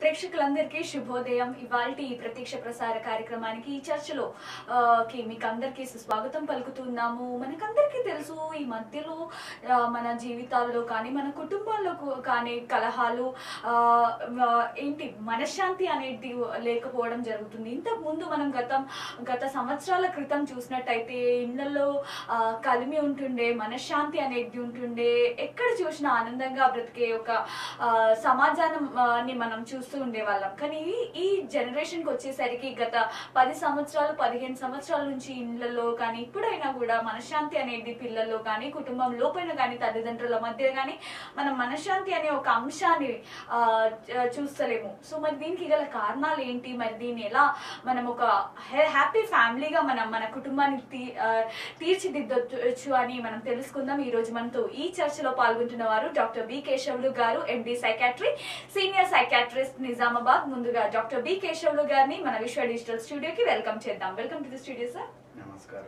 ప్రేక్షకులందరికీ శుభోదయం ఇవాళ ఈ ప్రత్యక్ష ప్రసార కార్యక్రమానికి ఈ చర్చలో ఆ, కి మీకు అందరికీ సుస్వాగతం పలుకుతున్నాము మనకందరికీ తెలుసు ఈ మధ్యలో ఆ, మన జీవితాల్లో కానీ మన కుటుంబాల్లో కు- కానీ కలహాలు ఆ, ఆ, ఏంటి మనశ్శాంతి అనేది లేకపోవడం జరుగుతుంది ఇంతకు ముందు మనం గతం గత సంవత్సరాల క్రితం చూసినట్టయితే ఇళ్లలో ఆ, కలిమి ఉంటుండే మనశ్శాంతి అనేది ఉంటుండే ఎక్కడ చూసినా ఆనందంగా బ్రతికే ఒక ఆ, సమాజాన్ని ఆ, ని మనం చూస్తూ ఉండేవాళ్ళం కానీ ఈ- ఈ జనరేషన్కి వచ్చేసరికి గత పది సంవత్సరాలు పదిహేను సంవత్సరాల నుంచి ఇళ్లలో కానీ ఇప్పుడైనా కూడా మనశ్శాంతి అనేది పిల్లల్లో కానీ కుటుంబం లోపల కానీ తల్లిదండ్రుల మధ్య కానీ మనం మనశ్శాంతి అనే ఒక అంశాన్ని ఆ, చ- చూస్తలేము సో మరి దీనికి గల కారణాలు ఏంటి మరి దీన్ని ఎలా మనం ఒక హ్యాపీ ఫ్యామిలీగా మనం మన కుటుంబాన్ని తీ ఆ, తీర్చిదిద్దొచ్చు అని మనం తెలుసుకుందాం ఈ రోజు మనతో ఈ చర్చలో పాల్గొంటున్న వారు డాక్టర్ బి కేశవులు గారు MD psychiatry senior psychiatrist Nizamabad ముందుగా డాక్టర్ బి కేశవులు గారిని మన విశ్వ డిజిటల్ స్టూడియోకి వెల్కమ్ చేద్దాం welcome to the studio sir నమస్కారం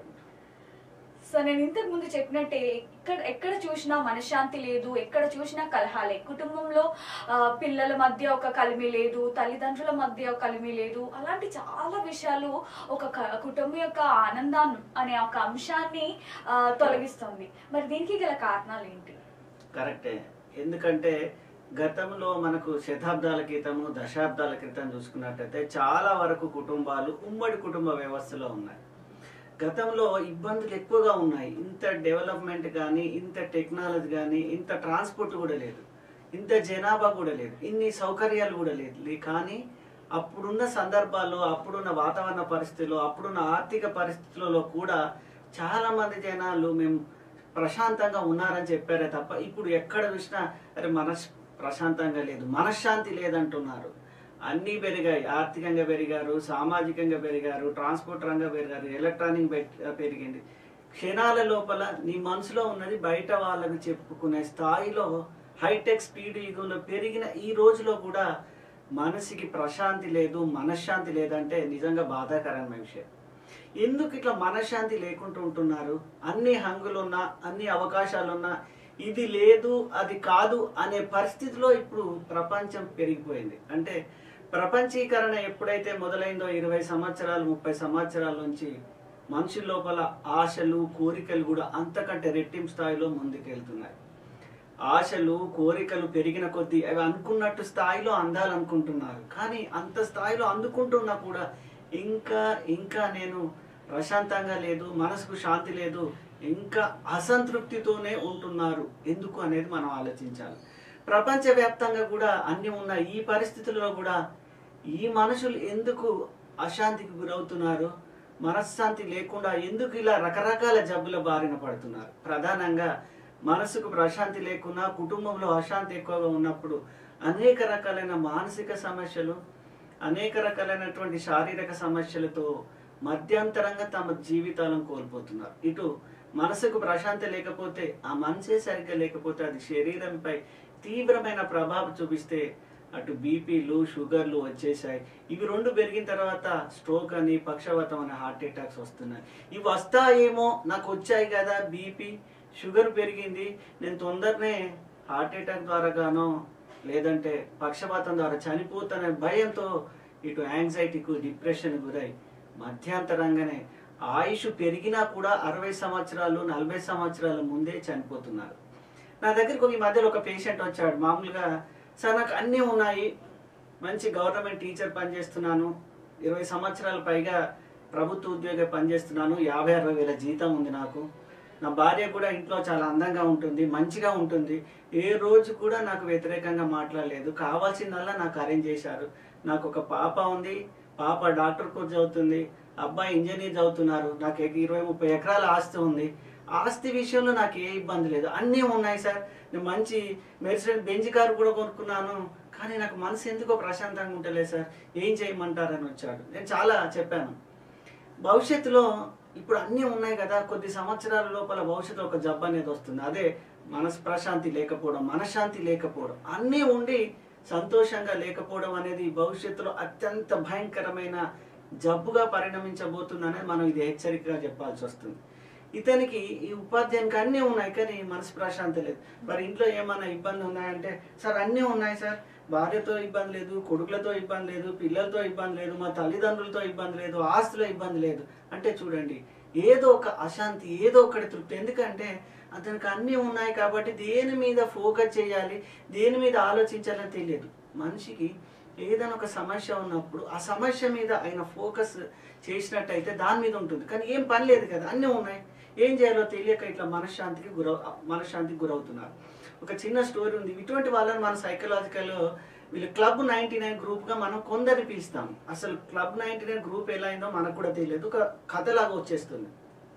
సో నేను ఇంతకు ముందు చెప్పినట్టే ఇక్కడ ఎక్కడ చూసినా మనశ్శాంతి లేదు ఎక్కడ చూసినా కలహాలే కుటుంబంలో ఆ, పిల్లల మధ్య ఒక కలిమి లేదు తల్లిదండ్రుల మధ్య ఒక కలిమి లేదు అలాంటి చాలా విషయాలు ఒక క- కుటుంబం యొక్క ఆనందం అనే ఒక అంశాన్ని ఆ, తొలగిస్తుంది మరి దీనికి గల కారణాలు ఏంటి కరెక్టే ఎందుకంటే గతంలో మనకు శతాబ్దాల క్రితము దశాబ్దాల క్రితం చూసుకున్నట్టయితే చాలా వరకు కుటుంబాలు ఉమ్మడి కుటుంబ వ్యవస్థలో ఉన్నాయి గతంలో ఇబ్బందులు ఎక్కువగా ఉన్నాయి ఇంత డెవలప్మెంట్ కానీ ఇంత టెక్నాలజీ కానీ ఇంత ట్రాన్స్పోర్ట్ కూడా లేదు ఇంత జనాభా కూడా లేదు ఇన్ని సౌకర్యాలు కూడా లేదు లే- కానీ అప్పుడున్న సందర్భాల్లో అప్పుడున్న వాతావరణ పరిస్థితుల్లో అప్పుడున్న ఆర్థిక పరిస్థితులలో కూడా చాలా మంది జనాలు మేము ప్రశాంతంగా ఉన్నారని చెప్పారే తప్ప ఇప్పుడు ఎక్కడ చూసినా అరే మనస్ ప్రశాంతంగా లేదు మనశ్శాంతి లేదంటున్నారు అన్నీ పెరిగాయి ఆర్థికంగా పెరిగారు సామాజికంగా పెరిగారు ట్రాన్స్పోర్ట్ రంగం పెరిగారు ఎలక్ట్రానిక్ పెట్- పెరిగింది క్షణాల లోపల నీ మనసులో ఉన్నది బయట వాళ్ళకు చెప్పుకునే స్థాయిలో హైటెక్ స్పీడ్ యుగంలో పెరిగిన ఈ రోజులో కూడా మనసుకి ప్రశాంతి లేదు మనశ్శాంతి లేదంటే నిజంగా బాధాకరమైన విషయం ఎందుకు ఇట్లా మనశ్శాంతి లేకుండా ఉంటున్నారు అన్ని హంగులున్నా అన్ని అవకాశాలున్నా ఇది లేదు అది కాదు అనే పరిస్థితిలో ఇప్పుడు ప్రపంచం పెరిగిపోయింది అంటే ప్రపంచీకరణ ఎప్పుడైతే మొదలైందో ఇరవై సంవత్సరాలు ముప్పై సంవత్సరాల నుంచి మనుషుల లోపల ఆశలు కోరికలు కూడా అంతకంటే రెట్టింపు స్థాయిలో ముందుకెళ్తున్నాయి ఆశలు కోరికలు పెరిగిన కొద్దీ అవి అనుకున్నట్టు స్థాయిలో అందాలనుకుంటున్నారు కానీ అంత స్థాయిలో అందుకుంటున్నా కూడా ఇంకా ఇంకా నేను ప్రశాంతంగా లేదు మనసుకు శాంతి లేదు ఇంకా అసంతృప్తితోనే ఉంటున్నారు ఎందుకు అనేది మనం ఆలోచించాలి ప్రపంచవ్యాప్తంగా కూడా అన్ని ఉన్న ఈ పరిస్థితుల్లో కూడా ఈ మనుషులు ఎందుకు అశాంతికి గురవుతున్నారు మనశ్శాంతి లేకుండా ఎందుకు ఇలా రకరకాల జబ్బుల బారిన పడుతున్నారు ప్రధానంగా మనసుకు ప్రశాంతి లేకున్నా కుటుంబంలో అశాంతి ఎక్కువగా ఉన్నప్పుడు అనేక రకాలైన మానసిక సమస్యలు అనేక రకాలైనటువంటి శారీరక సమస్యలతో మధ్యంతరంగా తమ జీవితాలను కోల్పోతున్నారు ఇటు మనసుకు ప్రశాంతి లేకపోతే ఆ మనసే సరిగ్గా లేకపోతే అది శరీరంపై తీవ్రమైన ప్రభావం చూపిస్తే అటు బీపీలు షుగర్లు వచ్చేసాయి ఇవి రెండు పెరిగిన తర్వాత స్ట్రోక్ అని పక్షవాతం అని హార్ట్ అటాక్స్ వస్తున్నాయి ఇవి వస్తాయేమో నాకు వచ్చాయి కదా బీపీ షుగర్ పెరిగింది నేను తొందరనే హార్ట్ అటాక్ ద్వారా గానో లేదంటే పక్షపాతం ద్వారా చనిపోతానే భయంతో ఇటు యాంగ్జైటీకు డిప్రెషన్ గురై మధ్యాంతరంగానే ఆయుష్ పెరిగినా కూడా అరవై సంవత్సరాలు నలభై సంవత్సరాల ముందే చనిపోతున్నారు నా దగ్గరికి ఈ మధ్యలో ఒక పేషెంట్ వచ్చాడు మామూలుగా సార్ నాకు అన్నీ ఉన్నాయి మంచి గవర్నమెంట్ టీచర్ పనిచేస్తున్నాను ఇరవై సంవత్సరాల పైగా ప్రభుత్వ ఉద్యోగ పనిచేస్తున్నాను యాభై అరవై వేల జీతం ఉంది నాకు నా భార్య కూడా ఇంట్లో చాలా అందంగా ఉంటుంది మంచిగా ఉంటుంది ఏ రోజు కూడా నాకు వ్యతిరేకంగా మాట్లాడలేదు కావాల్సిందల్లా నాకు అరేంజ్ చేశారు నాకు ఒక పాప ఉంది పాప డాక్టర్ కోర్స్ చదువుతుంది అబ్బాయి ఇంజనీర్ చదువుతున్నారు నాకు ఎక- ఇరవై ముప్పై ఎకరాల ఆస్తి ఉంది ఆస్తి విషయంలో నాకు ఏ ఇబ్బంది లేదు అన్నీ ఉన్నాయి సార్ నేను మంచి మెర్సిడెంట్ బెంజ్ కారు కూడా కొనుక్కున్నాను కానీ నాకు మనసు ఎందుకో ప్రశాంతంగా ఉంటలేదు సార్ ఏం చేయమంటారని వచ్చాడు నేను చాలా చెప్పాను భవిష్యత్తులో ఇప్పుడు అన్నీ ఉన్నాయి కదా కొద్ది సంవత్సరాల లోపల భవిష్యత్తులో ఒక జబ్బు అనేది వస్తుంది అదే మనసు ప్రశాంతి లేకపోవడం మనశ్శాంతి లేకపోవడం అన్నీ ఉండి సంతోషంగా లేకపోవడం అనేది భవిష్యత్తులో అత్యంత భయంకరమైన జబ్బుగా పరిణమించబోతుందనే మనం ఇది హెచ్చరికగా చెప్పాల్సి వస్తుంది ఇతనికి ఈ ఉపాధ్యాయునికి అన్నీ ఉన్నాయి కానీ మనసు ప్రశాంతి లేదు మరి ఇంట్లో ఏమైనా ఇబ్బంది ఉన్నాయంటే సార్ అన్నీ ఉన్నాయి సార్ భార్యతో ఇబ్బంది లేదు కొడుకులతో ఇబ్బంది లేదు పిల్లలతో ఇబ్బంది లేదు మా తల్లిదండ్రులతో ఇబ్బంది లేదు ఆస్తులో ఇబ్బంది లేదు అంటే చూడండి ఏదో ఒక అశాంతి ఏదో ఒకటి తృప్తి ఎందుకంటే అతనికి అన్నీ ఉన్నాయి కాబట్టి దేని మీద ఫోకస్ చేయాలి దేని మీద ఆలోచించాలని తెలియదు మనిషికి ఏదైనా ఒక సమస్య ఉన్నప్పుడు ఆ సమస్య మీద ఆయన ఫోకస్ చేసినట్టయితే దాని మీద ఉంటుంది కానీ ఏం పని లేదు కదా అన్నీ ఉన్నాయి ఏం చేయాలో తెలియక ఇట్లా మనశ్శాంతికి గురవు మనశ్శాంతికి గురవుతున్నారు ఒక చిన్న స్టోరీ ఉంది ఇటువంటి వాళ్ళని మన సైకలాజికల్ వీళ్ళు క్లబ్ నైన్టీ నైన్ గ్రూప్గా మనం కొందరిని పిలుస్తాం అసలు క్లబ్ నైన్టీ నైన్ గ్రూప్ ఎలా అయిందో మనకు కూడా తెలియదు ఒక కథలాగా వచ్చేస్తుంది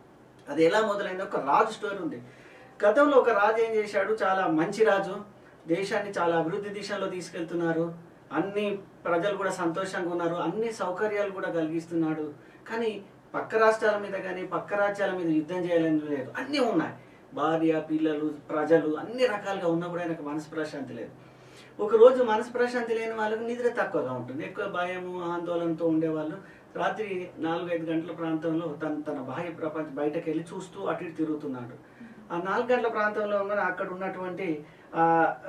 అది ఎలా మొదలైందో ఒక రాజు స్టోరీ ఉంది గతంలో ఒక రాజు ఏం చేశాడు చాలా మంచి రాజు దేశాన్ని చాలా అభివృద్ధి దిశలో తీసుకెళ్తున్నారు అన్ని ప్రజలు కూడా సంతోషంగా ఉన్నారు అన్ని సౌకర్యాలు కూడా కలిగిస్తున్నాడు కానీ పక్క రాష్ట్రాల మీద కానీ పక్క రాజ్యాల మీద యుద్ధం చేయాలని లేదు అన్నీ ఉన్నాయి భార్య పిల్లలు ప్రజలు అన్ని రకాలుగా ఉన్నా కూడా ఆయనకు మనసు ప్రశాంతి లేదు ఒక రోజు మనసు ప్రశాంతి లేని వాళ్ళకి నిద్ర తక్కువగా ఉంటుంది ఎక్కువ భయము ఆందోళనతో ఉండేవాళ్ళు రాత్రి నాలుగు ఐదు గంటల ప్రాంతంలో తన తన బాహ్య ప్రపంచం బయటకు వెళ్ళి చూస్తూ అటు ఇటు తిరుగుతున్నాడు ఆ నాలుగు గంటల ప్రాంతంలో ఉన్న అక్కడ ఉన్నటువంటి ఆ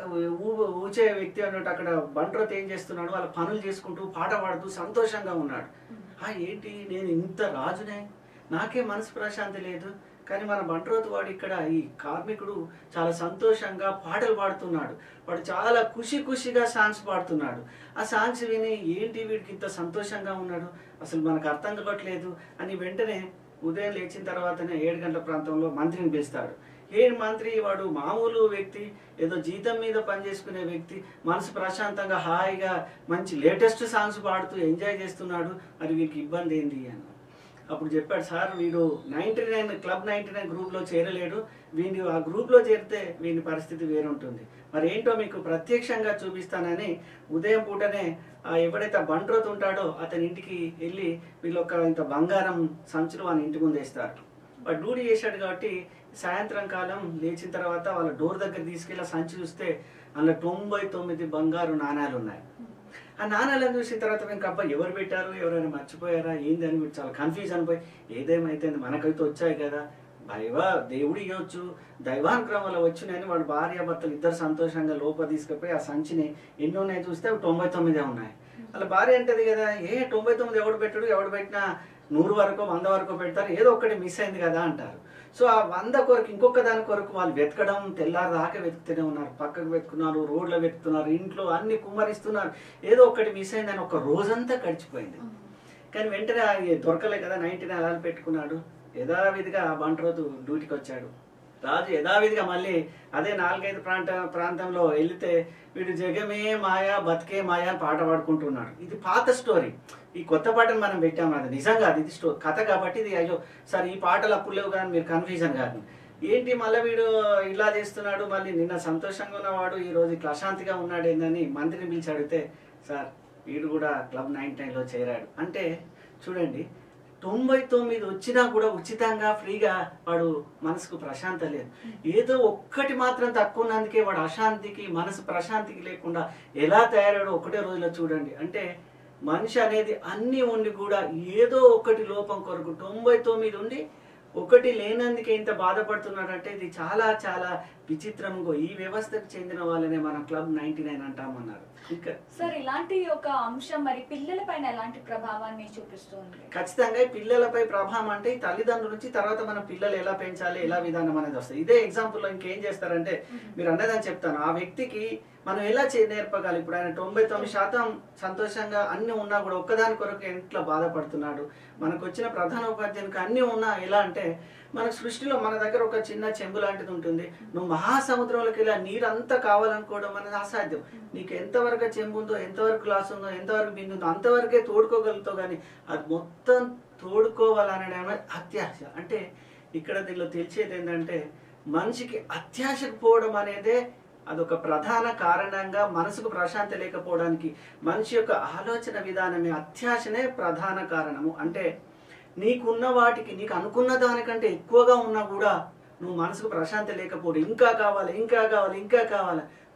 ఊ ఊచే వ్యక్తి అన్నట్టు అక్కడ బంట్రోత్ ఏం చేస్తున్నాడు వాళ్ళ పనులు చేసుకుంటూ పాట పాడుతూ సంతోషంగా ఉన్నాడు ఆ ఏంటి నేను ఇంత రాజునే నాకే మనసు ప్రశాంతి లేదు కానీ మన బంట్రోత్ వాడు ఇక్కడ ఈ కార్మికుడు చాలా సంతోషంగా పాటలు పాడుతున్నాడు వాడు చాలా ఖుషి ఖుషిగా సాంగ్స్ పాడుతున్నాడు ఆ సాంగ్స్ విని ఏంటి వీడికి ఇంత సంతోషంగా ఉన్నాడు అసలు మనకు అర్థం కావట్లేదు అని వెంటనే ఉదయం లేచిన తర్వాతనే ఏడు గంటల ప్రాంతంలో మంత్రిని పిలుస్తాడు ఏ మంత్రి వాడు మామూలు వ్యక్తి ఏదో జీతం మీద పనిచేసుకునే వ్యక్తి మనసు ప్రశాంతంగా హాయిగా మంచి లేటెస్ట్ సాంగ్స్ పాడుతూ ఎంజాయ్ చేస్తున్నాడు మరి వీరికి ఇబ్బంది ఏంటి అని అప్పుడు చెప్పాడు సార్ వీడు ninety nine club ninety nine గ్రూప్లో చేరలేడు వీడిని ఆ గ్రూప్లో చేరితే వీని పరిస్థితి వేరుంటుంది మరి ఏంటో మీకు ప్రత్యక్షంగా చూపిస్తానని ఉదయం పూటనే ఆ ఎవడైతే బంట్రోత్ ఉంటాడో అతని ఇంటికి వెళ్ళి వీళ్ళు ఒక ఇంత బంగారం సంచులు వాళ్ళ ఇంటి ముందు వేస్తారు వాడు డ్యూటీ చేశాడు కాబట్టి సాయంత్రం కాలం లేచిన తర్వాత వాళ్ళ డోర్ దగ్గర తీసుకెళ్ళి ఆ సంచి చూస్తే అందులో తొంభై తొమ్మిది బంగారు నాణాలు ఉన్నాయి ఆ నాణాలను చూసిన తర్వాత మేము అబ్బా ఎవరు పెట్టారు ఎవరైనా మర్చిపోయారా ఏంది అని వీడు చాలా కన్ఫ్యూజ్ అనిపోయి ఏదేమైతే మనకైతే వచ్చాయి కదా దైవ దేవుడు ఇవ్వచ్చు దైవానుక్రమంలో వచ్చినాయని వాడు భార్య భర్తలు ఇద్దరు సంతోషంగా లోపల తీసుకుపోయి ఆ సంచిని ఎన్ని ఉన్నాయి చూస్తే అవి తొంభై తొమ్మిదే ఉన్నాయి వాళ్ళ భార్య అంటది కదా ఏ తొంభై తొమ్మిది ఎవడు పెట్టాడు ఎవడు పెట్టినా నూరు వరకు వంద వరకు పెడతారు ఏదో ఒకటి మిస్ అయింది కదా అంటారు సో ఆ వంద కొరకు ఇంకొక దాని కొరకు వాళ్ళు వెతకడం తెల్లారి దాకా వెతుకుతూనే ఉన్నారు పక్కకు వెతుకున్నారు రోడ్లో వెతుకుతున్నారు ఇంట్లో అన్ని కుమ్మరిస్తున్నారు ఏదో ఒకటి మిస్ అయిందని ఒక రోజంతా గడిచిపోయింది కానీ వెంటనే అది దొరకలే కదా నైన్టీ నైన్ పెట్టుకున్నాడు యథావిధిగా ఆ బంట్రోతు డ్యూటీకి వచ్చాడు రాజు యథావిధిగా మళ్ళీ అదే నాలుగైదు ప్రాంత ప్రాంతంలో వెళితే వీడు జగమే మాయా బతికే మాయా అని పాట పాడుకుంటున్నాడు ఇది పాత స్టోరీ ఈ కొత్త పాటను మనం పెట్టాము అది నిజంగా అది ఇది స్టో కథ కాబట్టి ఇది అయ్యో సార్ ఈ పాటలు అప్పుడు లేవు కానీ మీరు కన్ఫ్యూజన్ కాదు ఏంటి మళ్ళీ వీడు ఇలా చేస్తున్నాడు మళ్ళీ నిన్న సంతోషంగా ఉన్నవాడు ఈ రోజు ఇట్లా అశాంతిగా ఉన్నాడు ఏందని మంత్రిని పిలిచి అడిగితే సార్ వీడు కూడా క్లబ్ నైన్ లో చేరాడు అంటే చూడండి తొంభై తొమ్మిది వచ్చినా కూడా ఉచితంగా ఫ్రీగా వాడు మనసుకు ప్రశాంత లేదు ఏదో ఒక్కటి మాత్రం తక్కువ ఉన్నందుకే వాడు అశాంతికి మనసు ప్రశాంతికి లేకుండా ఎలా తయారాడో ఒకటే రోజులో చూడండి అంటే మనిషి అనేది అన్ని ఉండి కూడా ఏదో ఒకటి లోపం కొరకు తొంభై తొమ్మిది ఉండి ఒకటి లేనందుకే ఇంత బాధపడుతున్నాడంటే ఇది చాలా చాలా విచిత్రంగా ఈ వ్యవస్థకు చెందిన వాళ్ళనే మనం క్లబ్ నైన్టీ నైన్ అంటామన్నారు ఇంకా సార్ ఇలాంటి ఒక అంశం మరి పిల్లల పైన ఎలాంటి ప్రభావాన్ని చూపిస్తుంది ఖచ్చితంగా ఈ పిల్లలపై ప్రభావం అంటే ఈ తల్లిదండ్రుల నుంచి తర్వాత మన పిల్లలు ఎలా పెంచాలి ఎలా విధానం అనేది వస్తుంది ఇదే ఎగ్జాంపుల్ లో ఇంకేం చేస్తారంటే మీరు అన్నదని చెప్తాను ఆ వ్యక్తికి మనం ఎలా చే నేర్పగాలి ఇప్పుడు ఆయన తొంభై తొమ్మిది శాతం సంతోషంగా అన్ని ఉన్నా కూడా ఒక్కదాని కొరకు ఎట్లా బాధపడుతున్నాడు మనకు వచ్చిన ప్రధాన ఉపాధ్యాయునికి అన్ని ఉన్నా ఎలా అంటే మనకు సృష్టిలో మన దగ్గర ఒక చిన్న చెంబు లాంటిది ఉంటుంది నువ్వు మహాసముద్రంలోకి వెళ్ళి ఆ నీరు అంతా కావాలనుకోవడం అనేది అసాధ్యం నీకు ఎంతవరకు ఆ చెంబు ఉందో ఎంతవరకు గ్లాస్ ఉందో ఎంతవరకు బిందు ఉందో అంతవరకే తోడుకోగలుగుతావు కానీ అది మొత్తం తోడుకోవాలనడం అత్యాశ అంటే ఇక్కడ దీనిలో తెలిసేది ఏంటంటే మనిషికి అత్యాశకు పోవడం అనేదే అదొక ప్రధాన కారణంగా మనసుకు ప్రశాంతి లేకపోవడానికి మనిషి యొక్క ఆలోచన విధానమే అత్యాశనే ప్రధాన కారణము అంటే నీకున్న వాటికి నీకు అనుకున్న దానికంటే ఎక్కువగా ఉన్నా కూడా నువ్వు మనసుకు ప్రశాంతి లేకపోవడం ఇంకా కావాలి ఇంకా కావాలి ఇంకా కావాలి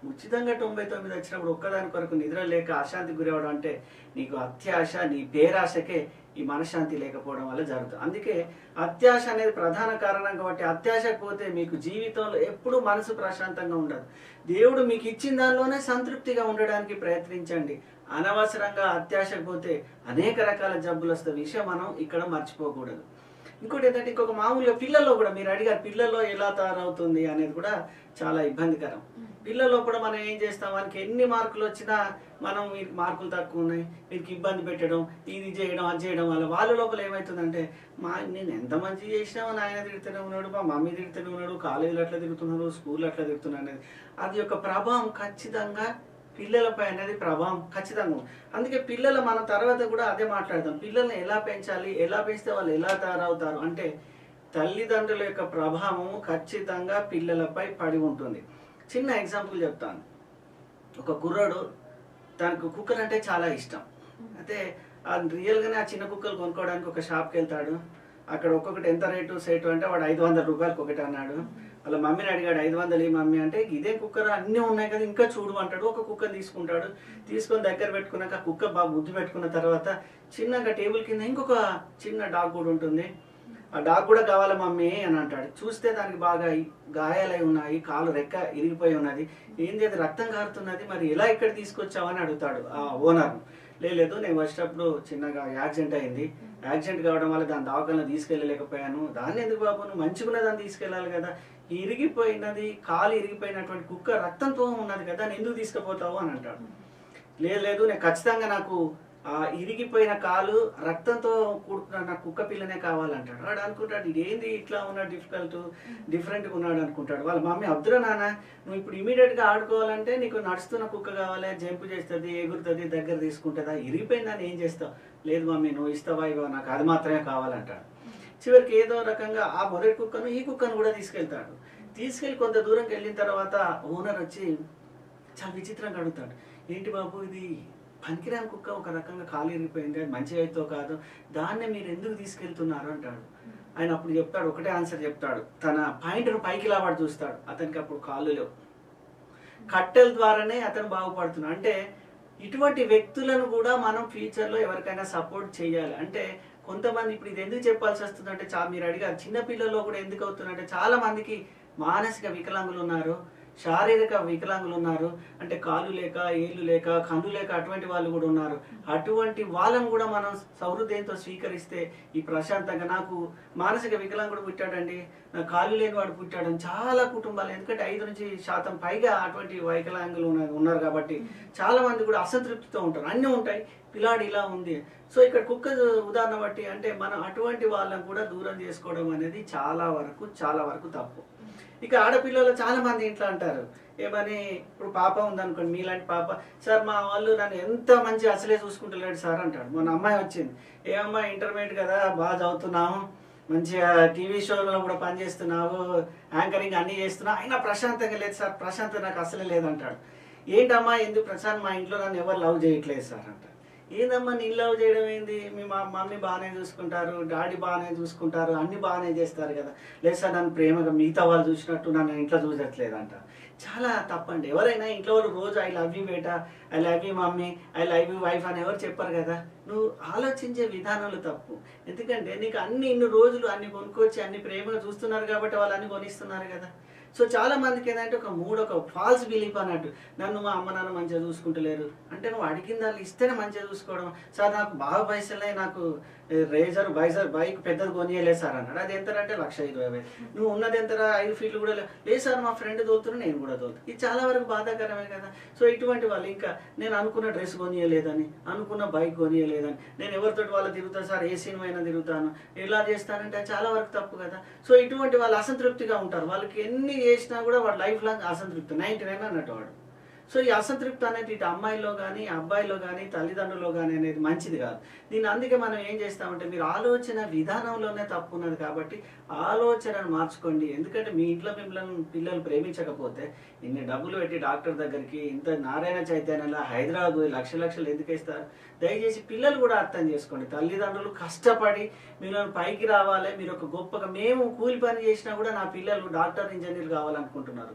ఉచితంగా తొంభై తొమ్మిది వచ్చినప్పుడు ఒక్కదాని కొరకు నిద్ర లేక అశాంతి గురవడం అంటే నీకు అత్యాశ నీ పేరాశకే ఈ మనశ్శాంతి లేకపోవడం వల్ల జరుగుతుంది అందుకే అత్యాశ అనేది ప్రధాన కారణం కాబట్టి అత్యాశ పోతే మీకు జీవితంలో ఎప్పుడూ మనసు ప్రశాంతంగా ఉండదు దేవుడు మీకు ఇచ్చిన దానిలోనే సంతృప్తిగా ఉండడానికి ప్రయత్నించండి అనవసరంగా అత్యాశకు పోతే అనేక రకాల జబ్బులు వస్తాయి విషయం మనం ఇక్కడ మర్చిపోకూడదు ఇంకోటి ఏంటంటే ఇంకొక మామూలుగా పిల్లల్లో కూడా మీరు అడిగారు పిల్లల్లో ఎలా తయారవుతుంది అనేది కూడా చాలా ఇబ్బందికరం పిల్లల్లో కూడా మనం ఏం చేస్తాం వానికి ఎన్ని మార్కులు వచ్చినా మనం మీకు మార్కులు తక్కువ ఉన్నాయి మీకు ఇబ్బంది పెట్టడం ఇది చేయడం అది చేయడం వల్ల వాళ్ళ లోపల ఏమవుతుందంటే మా నేను ఎంత మంచి చేసినా మా నాయన తిడుతూనే ఉన్నాడు మా మమ్మీ తిడుతూనే ఉన్నాడు కాలేజీలో అట్లా తిరుగుతున్నాడు స్కూల్లో అట్లా తిరుగుతున్నాడు అనేది అది యొక్క ప్రభావం ఖచ్చితంగా పిల్లలపై అనేది ప్రభావం ఖచ్చితంగా ఉంది. అందుకే పిల్లలు మన తర్వాత కూడా అదే మాట్లాడదాం పిల్లల్ని ఎలా పెంచాలి ఎలా పెంచితే వాళ్ళు ఎలా తయారవుతారు అంటే తల్లిదండ్రుల యొక్క ప్రభావం ఖచ్చితంగా పిల్లలపై పడి ఉంటుంది చిన్న ఎగ్జాంపుల్ చెప్తాను ఒక కుర్రాడు తనకు కుక్కలు అంటే చాలా ఇష్టం అయితే ఆ రియల్గానే ఆ చిన్న కుక్కలు కొనుక్కోవడానికి ఒక షాప్కి వెళ్తాడు అక్కడ ఒక్కొక్కటి ఎంత రేటు సేటు అంటే వాడు ఐదు వందల రూపాయలకి ఒకటి అన్నాడు వాళ్ళ మమ్మీని అడిగాడు ఐదు వందలు ఈ మమ్మీ అంటే ఇదే కుక్కర్ అన్నీ ఉన్నాయి కదా ఇంకా చూడు అంటాడు ఒక కుక్క తీసుకుంటాడు తీసుకొని దగ్గర పెట్టుకున్నాక ఆ కుక్క బాగా బుద్ధి పెట్టుకున్న తర్వాత చిన్నగా టేబుల్ కింద ఇంకొక చిన్న డాగ్ కూడా ఉంటుంది ఆ డాగ్ కూడా కావాలి మమ్మీ అని అంటాడు చూస్తే దానికి బాగా ఈ గాయాలై ఉన్నాయి కాలు రెక్క ఇరిగిపోయి ఉన్నది ఏంది అది రక్తం కారుతున్నది మరి ఎలా ఇక్కడ తీసుకొచ్చావని అడుగుతాడు ఆ ఓనర్ లేదు నేను వచ్చేటప్పుడు చిన్నగా యాక్సిడెంట్ అయింది యాక్సిడెంట్ కావడం వల్ల దాని దవాఖాన తీసుకెళ్ళలేకపోయాను దాన్ని ఎందుకు బాబు నువ్వు మంచిగున్న దాన్ని తీసుకెళ్ళాలి కదా ఇరిగిపోయినది కాలు ఇరిగిపోయినటువంటి కుక్క రక్తంతో ఉన్నది కదా దాన్ని ఎందుకు తీసుకుపోతావు అని అంటాడు లేదు లేదు నేను ఖచ్చితంగా నాకు ఆ ఇరిగిపోయిన కాలు రక్తంతో కూడుకున్న నా కుక్క పిల్లనే కావాలంటాడు వాడు అనుకుంటాడు ఇదేంది ఇట్లా ఉన్నాడు డిఫికల్ట్ డిఫరెంట్గా ఉన్నాడు అనుకుంటాడు వాళ్ళ మమ్మీ అబ్దురా నాన్న నువ్వు ఇప్పుడు ఇమీడియట్ గా ఆడుకోవాలంటే నీకు నడుస్తున్న కుక్క కావాలి జంపు చేస్తుంది ఎగురుతుంది దగ్గర తీసుకుంటుందా ఇరిగిపోయిందని ఏం చేస్తావు లేదు మమ్మీ నువ్వు ఇస్తావా ఇవ్వ నాకు అది మాత్రమే కావాలంటాడు చివరికి ఏదో రకంగా ఆ మొదటి కుక్కను ఈ కుక్కను కూడా తీసుకెళ్తాడు తీసుకెళ్లి కొంత దూరంకి వెళ్ళిన తర్వాత ఓనర్ వచ్చి చాలా విచిత్రంగా అడుగుతాడు ఏంటి బాబు ఇది పనికిరాని కుక్క ఒక రకంగా కాలు ఇరిగిపోయింది అది మంచి అయితే కాదు దాన్ని మీరు ఎందుకు తీసుకెళ్తున్నారు అంటాడు ఆయన అప్పుడు చెప్తాడు ఒకటే ఆన్సర్ చెప్తాడు తన పాయింట్ను పైకి లావాడు చూస్తాడు అతనికి అప్పుడు కాళ్ళు లేవు కట్టెల ద్వారానే అతను బాగుపడుతున్నాడు అంటే ఇటువంటి వ్యక్తులను కూడా మనం ఫ్యూచర్లో ఎవరికైనా సపోర్ట్ చేయాలి అంటే కొంతమంది ఇప్పుడు ఇది ఎందుకు చెప్పాల్సి వస్తుందంటే చా మీరు అడిగారు చిన్న పిల్లల్లో కూడా ఎందుకు అవుతుందంటే చాలా మందికి మానసిక వికలాంగులు ఉన్నారు శారీరక వికలాంగులు ఉన్నారు అంటే కాళ్ళు లేక ఏళ్ళు లేక కన్ను లేక అటువంటి వాళ్ళు కూడా ఉన్నారు అటువంటి వాళ్ళని కూడా మనం సౌహృదయంతో స్వీకరిస్తే ఈ ప్రశాంతంగా నాకు మానసిక వికలాంగుడు పుట్టాడండి నా కాళ్ళు లేని వాడు పుట్టాడని చాలా కుటుంబాలు ఎందుకంటే ఐదు నుంచి శాతం పైగా అటువంటి వికలాంగులు ఉన్న- ఉన్నారు కాబట్టి చాలా మంది కూడా అసంతృప్తితో ఉంటారు అన్నీ ఉంటాయి పిల్లాడు ఇలా ఉంది సో ఇక్కడ కుక్క ఉదాహరణ బట్టి అంటే మనం అటువంటి వాళ్ళని కూడా దూరం చేసుకోవడం అనేది చాలా వరకు చాలా వరకు తప్పు ఇక ఆడపిల్లలు చాలా మంది ఇంట్లో అంటారు ఏమని ఇప్పుడు పాప ఉందనుకోండి మీలాంటి పాప సార్ మా వాళ్ళు నన్ను ఎంత మంచి అసలే చూసుకుంటలేడు సార్ అంటాడు మొన్న అమ్మాయి వచ్చింది ఏ అమ్మాయి ఇంటర్మీడియట్ కదా బాగా చదువుతున్నాము మంచిగా టీవీ షోలో కూడా పనిచేస్తున్నావు యాంకరింగ్ అన్నీ చేస్తున్నావు అయినా ప్రశాంతంగా లేదు సార్ ప్రశాంతత నాకు అసలే లేదంటాడు ఏంటమ్మా ఎందుకు ప్రశాంత్ మా ఇంట్లో నన్ను ఎవరు లవ్ చేయట్లేదు సార్ అంటాడు ఏందమ్మా నేను లవ్ చేయడం ఏంది మీ మా మమ్మీ బాగానే చూసుకుంటారు డాడీ బాగానే చూసుకుంటారు అన్ని బాగానే చేస్తారు కదా లేదు సార్ నన్ను ప్రేమగా మిగతా వాళ్ళు చూసినట్టు నన్ను ఇంట్లో చూసట్లేదంట చాలా తప్పండి ఎవరైనా ఇంట్లో వాళ్ళు రోజు ఐ లవ్ యూ బేటా I love you mummy I love you wife అని ఎవరు చెప్పారు కదా నువ్వు ఆలోచించే విధానాలు తప్పు ఎందుకంటే నీకు అన్ని ఇన్ని రోజులు అన్ని కొనుక్కొచ్చి అన్ని ప్రేమగా చూస్తున్నారు కాబట్టి వాళ్ళు అన్ని కొనిస్తున్నారు కదా సో చాలా మందికి ఏంటంటే ఒక మూడు ఒక ఫాల్స్ బిలీఫ్ అన్నట్టు నన్ను మా అమ్మ నాన్న మంచిగా చూసుకుంటలేరు అంటే నువ్వు అడిగిన దాన్ని ఇస్తేనే మంచిగా చూసుకోవడం సార్ నాకు బాగా పైసలే నాకు రేజర్ బైజర్ బైక్ పెద్దది కొనియలేదు సార్ అన్నాడు అది ఎంత అంటే లక్ష ఇరవై వేలు నువ్వు ఉన్నది ఎంతరా ఐదు ఫీట్లు కూడా లే- లేదు సార్ మా ఫ్రెండ్ తోలుతున్నా నేను కూడా తోలుతాను ఇది చాలా వరకు బాధాకరమే కదా సో ఇటువంటి వాళ్ళు ఇంకా నేను అనుకున్న డ్రెస్ కొనియలేదని అనుకున్న బైక్ కొనియలేదని నేను ఎవరితోటి వాళ్ళు తిరుగుతాను సార్ ఏ సినిమా అయినా తిరుగుతాను ఎలా చేస్తానంటే అది చాలా వరకు తప్పు కదా సో ఇటువంటి వాళ్ళు అసంతృప్తిగా ఉంటారు వాళ్ళకి ఎన్ని చేసినా కూడా వాళ్ళ లైఫ్ లాంగ్ అసంతృప్తి నైన్టీ నైన్ అన్నట్టు వాడు సో ఈ అసంతృప్తి అనేది ఇటు అమ్మాయిలో కానీ అబ్బాయిలో కానీ తల్లిదండ్రుల్లో కానీ అనేది మంచిది కాదు దీన్ని అందుకే మనం ఏం చేస్తామంటే మీరు ఆలోచన విధానంలోనే తప్పు ఉన్నది కాబట్టి ఆలోచనను మార్చుకోండి ఎందుకంటే మీ ఇంట్లో మిమ్మల్ని పిల్లలు ప్రేమించకపోతే ఇన్ని డబ్బులు పెట్టి డాక్టర్ దగ్గరికి ఇంత నారాయణ చైతన్యంలో హైదరాబాద్ పోయి లక్ష లక్షలు ఎందుకు ఇస్తారు దయచేసి పిల్లలు కూడా అర్థం చేసుకోండి తల్లిదండ్రులు కష్టపడి మీరు పైకి రావాలి మీరు ఒక గొప్పగా మేము కూలి పని చేసినా కూడా నా పిల్లలు డాక్టర్ ఇంజనీర్ కావాలనుకుంటున్నారు